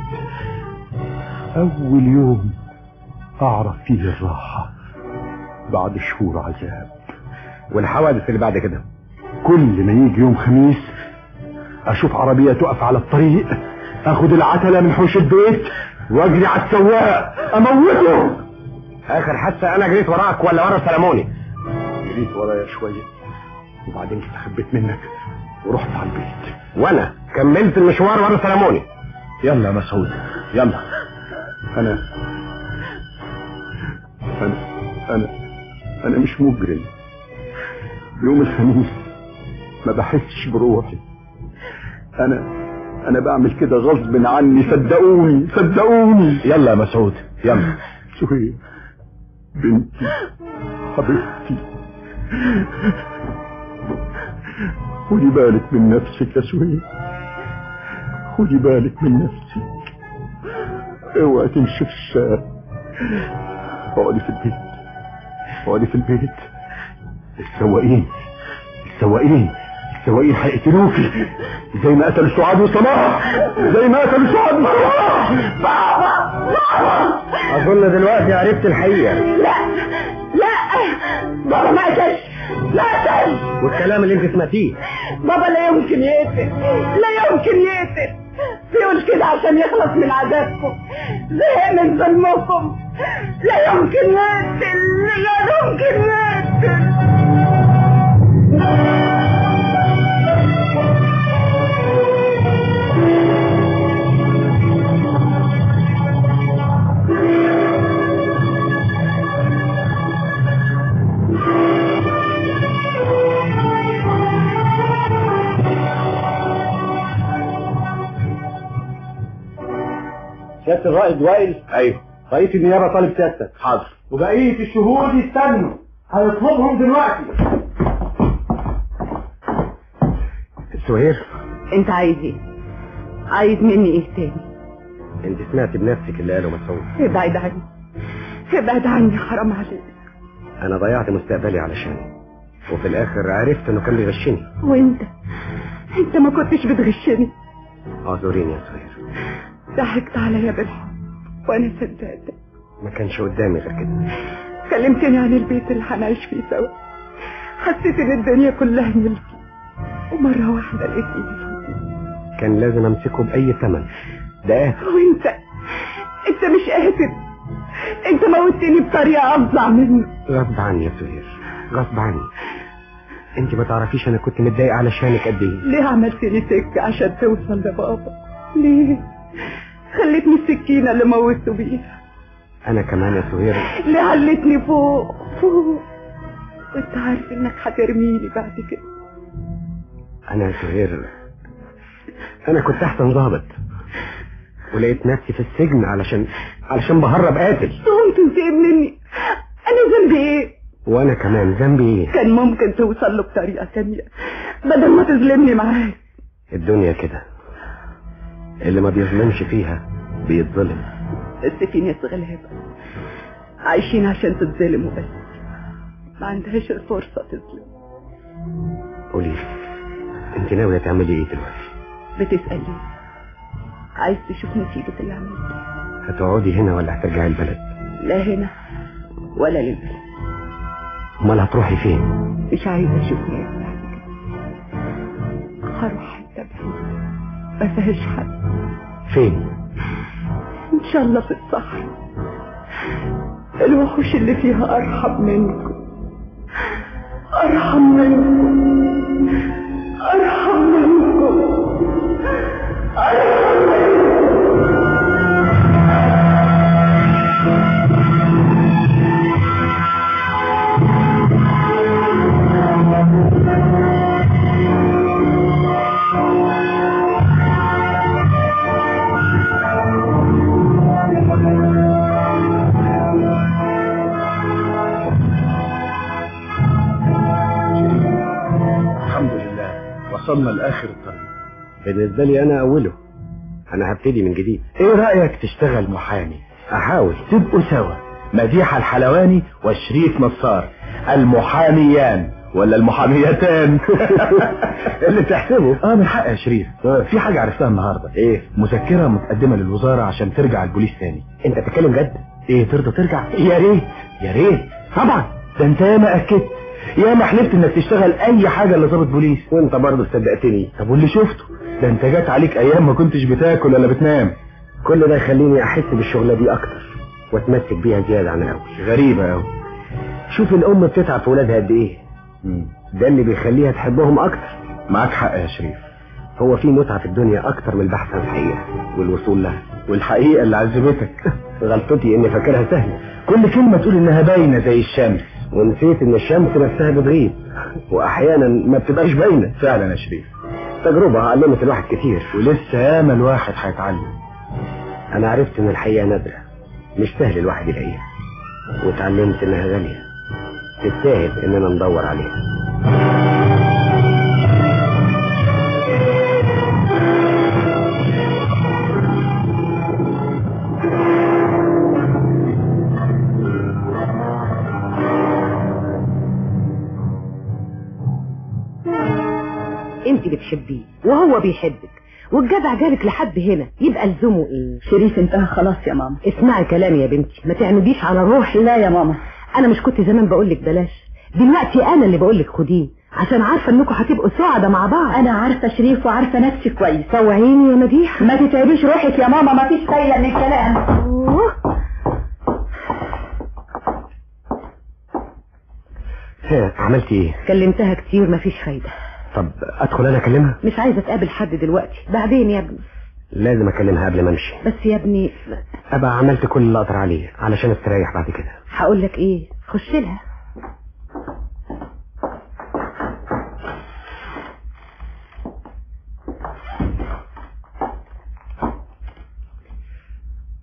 أول يوم أعرف فيه الراحة بعد شهور عذاب والحوادث اللي بعد كده كل ما يجي يوم خميس أشوف عربية تقف على الطريق أخد العتلة من حوش البيت وأجري على السواق أموته اخر حادثة انا جريت وراك ولا ورا سلموني جريت ورايا شوية وبعدين استخبيت منك ورحت على البيت وانا كملت المشوار ورا سلموني يلا يا مسعود يلا انا انا انا انا مش مجرم يوم الخميس ما بحسش بروحي انا انا بعمل كده غصب عني صدقوني صدقوني يلا يا مسعود يلا سهير بنتي حبيبتي خدي بالك من نفسك يا سهير خدي بالك من نفسك اوعي تمشي في الشارع اقعدي في البيت اقعدي في البيت السواقين السواقين السواقين هيقتلوكي زي ما قتلوا سعاد وصلاح زي ما قتلوا سعاد وصلاح بابا بابا اظن دلوقتي عرفت الحقيقة لا لا بابا ما قتلش لا قتل والكلام اللي انت سمعتيه بابا لا يمكن يقتل لا يمكن يقتل بيقول كده عشان يخلص من عذابكم زهق من ظلمكم لا يمكن يقتل لا يمكن يقتل سياده الرائد وائل ايوه رئيس النيابه طالب سيادتك حاضر وبقيه الشهود يستنوا هيطلبهم دلوقتي سهير انت عايز ايه عايز مني ايه تاني انت سمعت بنفسك اللي قاله مسعود ابعد عني ابعد عني حرام عليك انا ضيعت مستقبلي علشانه وفي الاخر عرفت انه كان بيغشني وانت انت ما كنتش بتغشني اعذريني يا سهير ضحكت عليا بالحب وانا صدقتك ما كانش قدامي غير كده كلمتني عن البيت اللي هنعيش فيه سوا حسيت ان الدنيا كلها ملكي ومرة واحدة لقيتني فاضي كان لازم امسكه باي ثمن ده آخر. وانت انت مش قاتل انت موتني بطريقة افظع مني غصب عني يا سهير غصب عني انت ما تعرفيش انا كنت متضايق علشانك قد ايه ليه عملت لي سكة عشان توصل لبابا ليه خلتني السكينة اللي موته بيها انا كمان يا سهير ليه علتني فوق فوق وانت عارف انك هترميني بعد كده انا يا سهير انا كنت احسن ضابط ولقيت نفسي في السجن علشان علشان بهرب قاتل تقوم تنتقم مني انا ذنبي ايه وانا كمان ذنبي ايه كان ممكن توصل له بطريقة تانية بدل ما تظلمني معاك الدنيا كده اللي ما بيظلمش فيها بيتظلم بس في ناس غلابة عايشين عشان تتظلموا بس ما عندهاش الفرصة تظلم قولي لي، انت ناوية تعملي ايه دلوقتي بتسأل ليه عايز تشوف نتيجة اللي عملته هتقعدي هنا ولا هترجعي البلد لا هنا ولا للبلد امال هتروحي فين مش عايزة اشوف ناس بعد كده هروح حتة بعيدة ما فيهاش حد فين ان شاء الله في الصحراء الوحوش اللي فيها ارحم منكم ارحم منكم ارحم منكم ارحم منكم الحمد لله وصلنا لاخر الطريق بالنسبة لي انا اوله انا هبتدي من جديد ايه رايك تشتغل محامي احاول تبقوا سوا مديحة الحلواني وشريف نصار المحاميان ولا المحاميتان اللي تحسبه اه من حق يا شريف في حاجة عرفتها النهاردة ايه مذكرة متقدمة للوزارة عشان ترجع البوليس تاني انت بتتكلم جد ايه ترضى ترجع يا ريت يا ريت طبعا ده انت ياما اكدت ياما حلفت انك تشتغل اي حاجة اللي ضابط بوليس وانت برضه صدقتني طب واللي شفته ده انت جات عليك ايام ما كنتش بتاكل ولا بتنام كل ده يخليني احس بالشغلة دي اكتر واتمسك بيها زيادة عن الاول غريبة اوي شوف الام بتتعب في ولادها قد ايه ده اللي بيخليها تحبهم اكتر معاك حق يا شريف هو في متعة في الدنيا اكتر من البحث عن الحقيقة والوصول لها والحقيقة اللي عذبتك غلطتي اني فاكرها سهلة كل كلمة تقول انها باينة زي الشمس ونسيت ان الشمس نفسها بتغيب واحيانا ما بتبقاش باينة فعلا يا شريف تجربة علمت الواحد كتير ولسه ياما الواحد هيتعلم انا عرفت ان الحقيقة نادرة مش سهل الواحد يلاقيها واتعلمت انها غالية تستاهل اننا ندور عليها انت بتحبيه وهو بيحبك والجدع جالك لحد هنا يبقى لزومه ايه شريف انتهى خلاص يا ماما اسمعي كلامي يا بنتي ما تعمديش على روحي لا يا ماما انا مش كنت زمان بقول لك بلاش دلوقتي انا اللي بقول لك خديه عشان عارفه انكم هتبقوا سعداء مع بعض انا عارفه شريف وعارفه نفسي كويس سوعيني يا مديحه ما تتعبيش روحك يا ماما ما فيش فايده من الكلام أوه. ها عملتي ايه كلمتها كتير مفيش فايده طب ادخل انا اكلمها مش عايزه اتقابل حد دلوقتي بعدين يا ابني لازم اكلمها قبل ما امشي بس يا ابني ابقى عملت كل اللي اقدر عليه علشان استريح بعد كده هقول لك ايه خش لها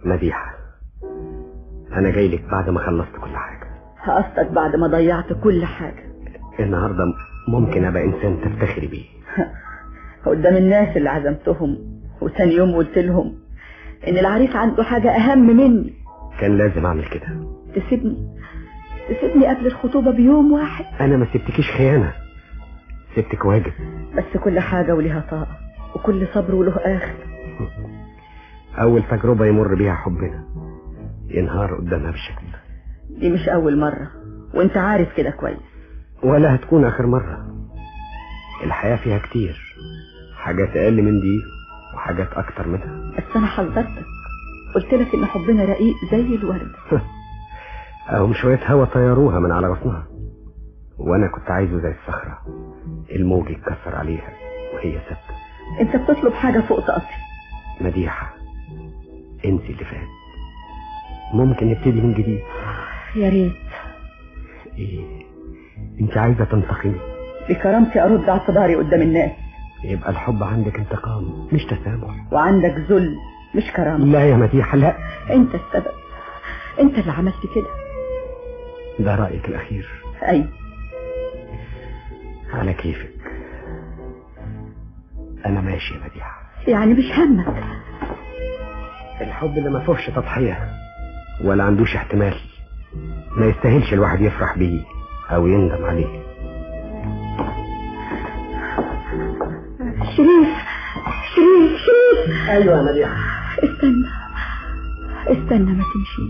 مديحة أنا جاي لك بعد ما خلصت كل حاجة قصدك بعد ما ضيعت كل حاجة النهاردة ممكن أبقى إنسان تفتخري بيه قدام الناس اللي عزمتهم وتاني يوم قلت لهم ان العريس عنده حاجة اهم مني كان لازم أعمل كده تسيبني تسيبني قبل الخطوبة بيوم واحد أنا ما سبتكيش خيانة سبتك واجب بس كل حاجة وليها طاقة وكل صبر وله آخر أول تجربة يمر بيها حبنا ينهار قدامها بالشكل ده دي مش أول مرة وانت عارف كده كويس ولا هتكون آخر مرة الحياة فيها كتير حاجات أقل من دي وحاجات أكتر منها بس أنا حذرتك قلت لك إن حبنا رقيق زي الورد أهم شوية هوا طيروها من على غصنها وأنا كنت عايزه زي الصخرة الموج يتكسر عليها وهي ثابتة انت بتطلب حاجة فوق طاقتي مديحة انسي اللي فات ممكن نبتدي من جديد يا ريت ايه انت عايزة تنتقمي بكرامتي أرد اعتباري قدام الناس يبقى الحب عندك انتقام مش تسامح وعندك ذل مش كرامة لا يا مديحة لا انت السبب انت اللي عملت كده ده رأيك الأخير اي على كيفك أنا ماشي يا مديحة يعني مش همك الحب اللي ما فيهوش تضحية ولا عندوش احتمال ما يستاهلش الواحد يفرح بيه أو يندم عليه شريف شريف شريف أيوة يا مديحة استنى استنى ما تمشيش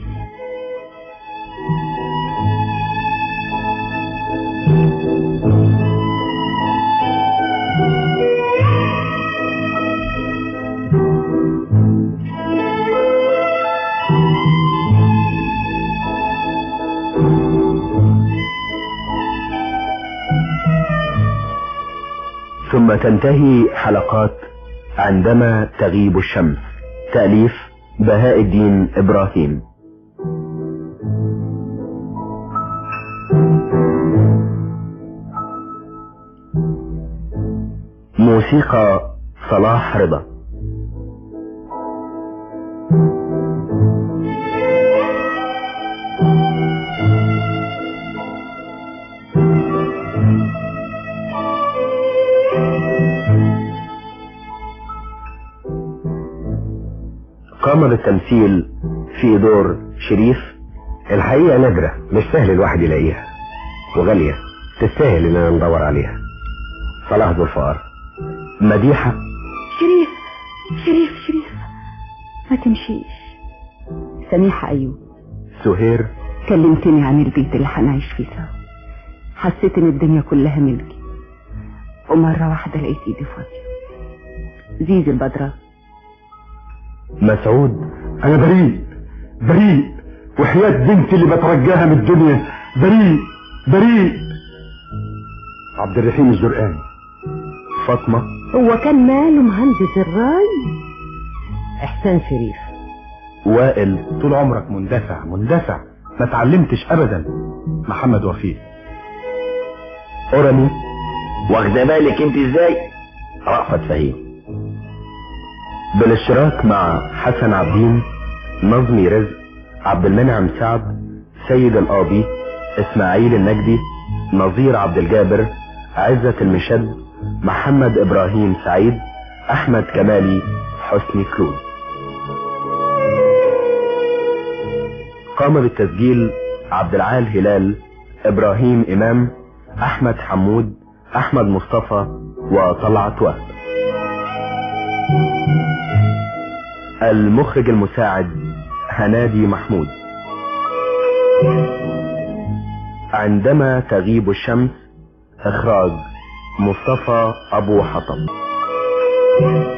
ثم تنتهي حلقات عندما تغيب الشمس تأليف بهاء الدين إبراهيم موسيقى صلاح رضا قام بالتمثيل في دور شريف الحقيقة نادرة مش سهل الواحد يلاقيها وغالية تستاهل اننا ندور عليها صلاح ذو الفقار مديحة شريف شريف شريف ما تمشيش سميحة أيوب سهير كلمتني عن البيت اللي هنعيش فيه سوا حسيت ان الدنيا كلها ملكي ومرة واحدة لقيت ايدي فاضية زيزي البدرة مسعود انا بريء بريء وحياة بنتي اللي بترجاها من الدنيا بريء بريء عبد الرحيم الزرقاني فاطمة هو كان ماله مهندس الراي احسان شريف وائل طول عمرك مندفع مندفع ما تعلمتش ابدا محمد وفيق أرمي واخده بالك انت ازاي رأفت فهيم بالاشتراك مع حسن عبدين نظمي رزق عبد المنعم سعد سيد القاضي اسماعيل النجدي نظير عبد الجابر عزة المشد محمد ابراهيم سعيد احمد كمالي حسني كلود قام بالتسجيل عبد العال هلال ابراهيم امام احمد حمود احمد مصطفى وطلعت وهب المخرج المساعد هنادي محمود عندما تغيب الشمس اخراج مصطفى ابو حطب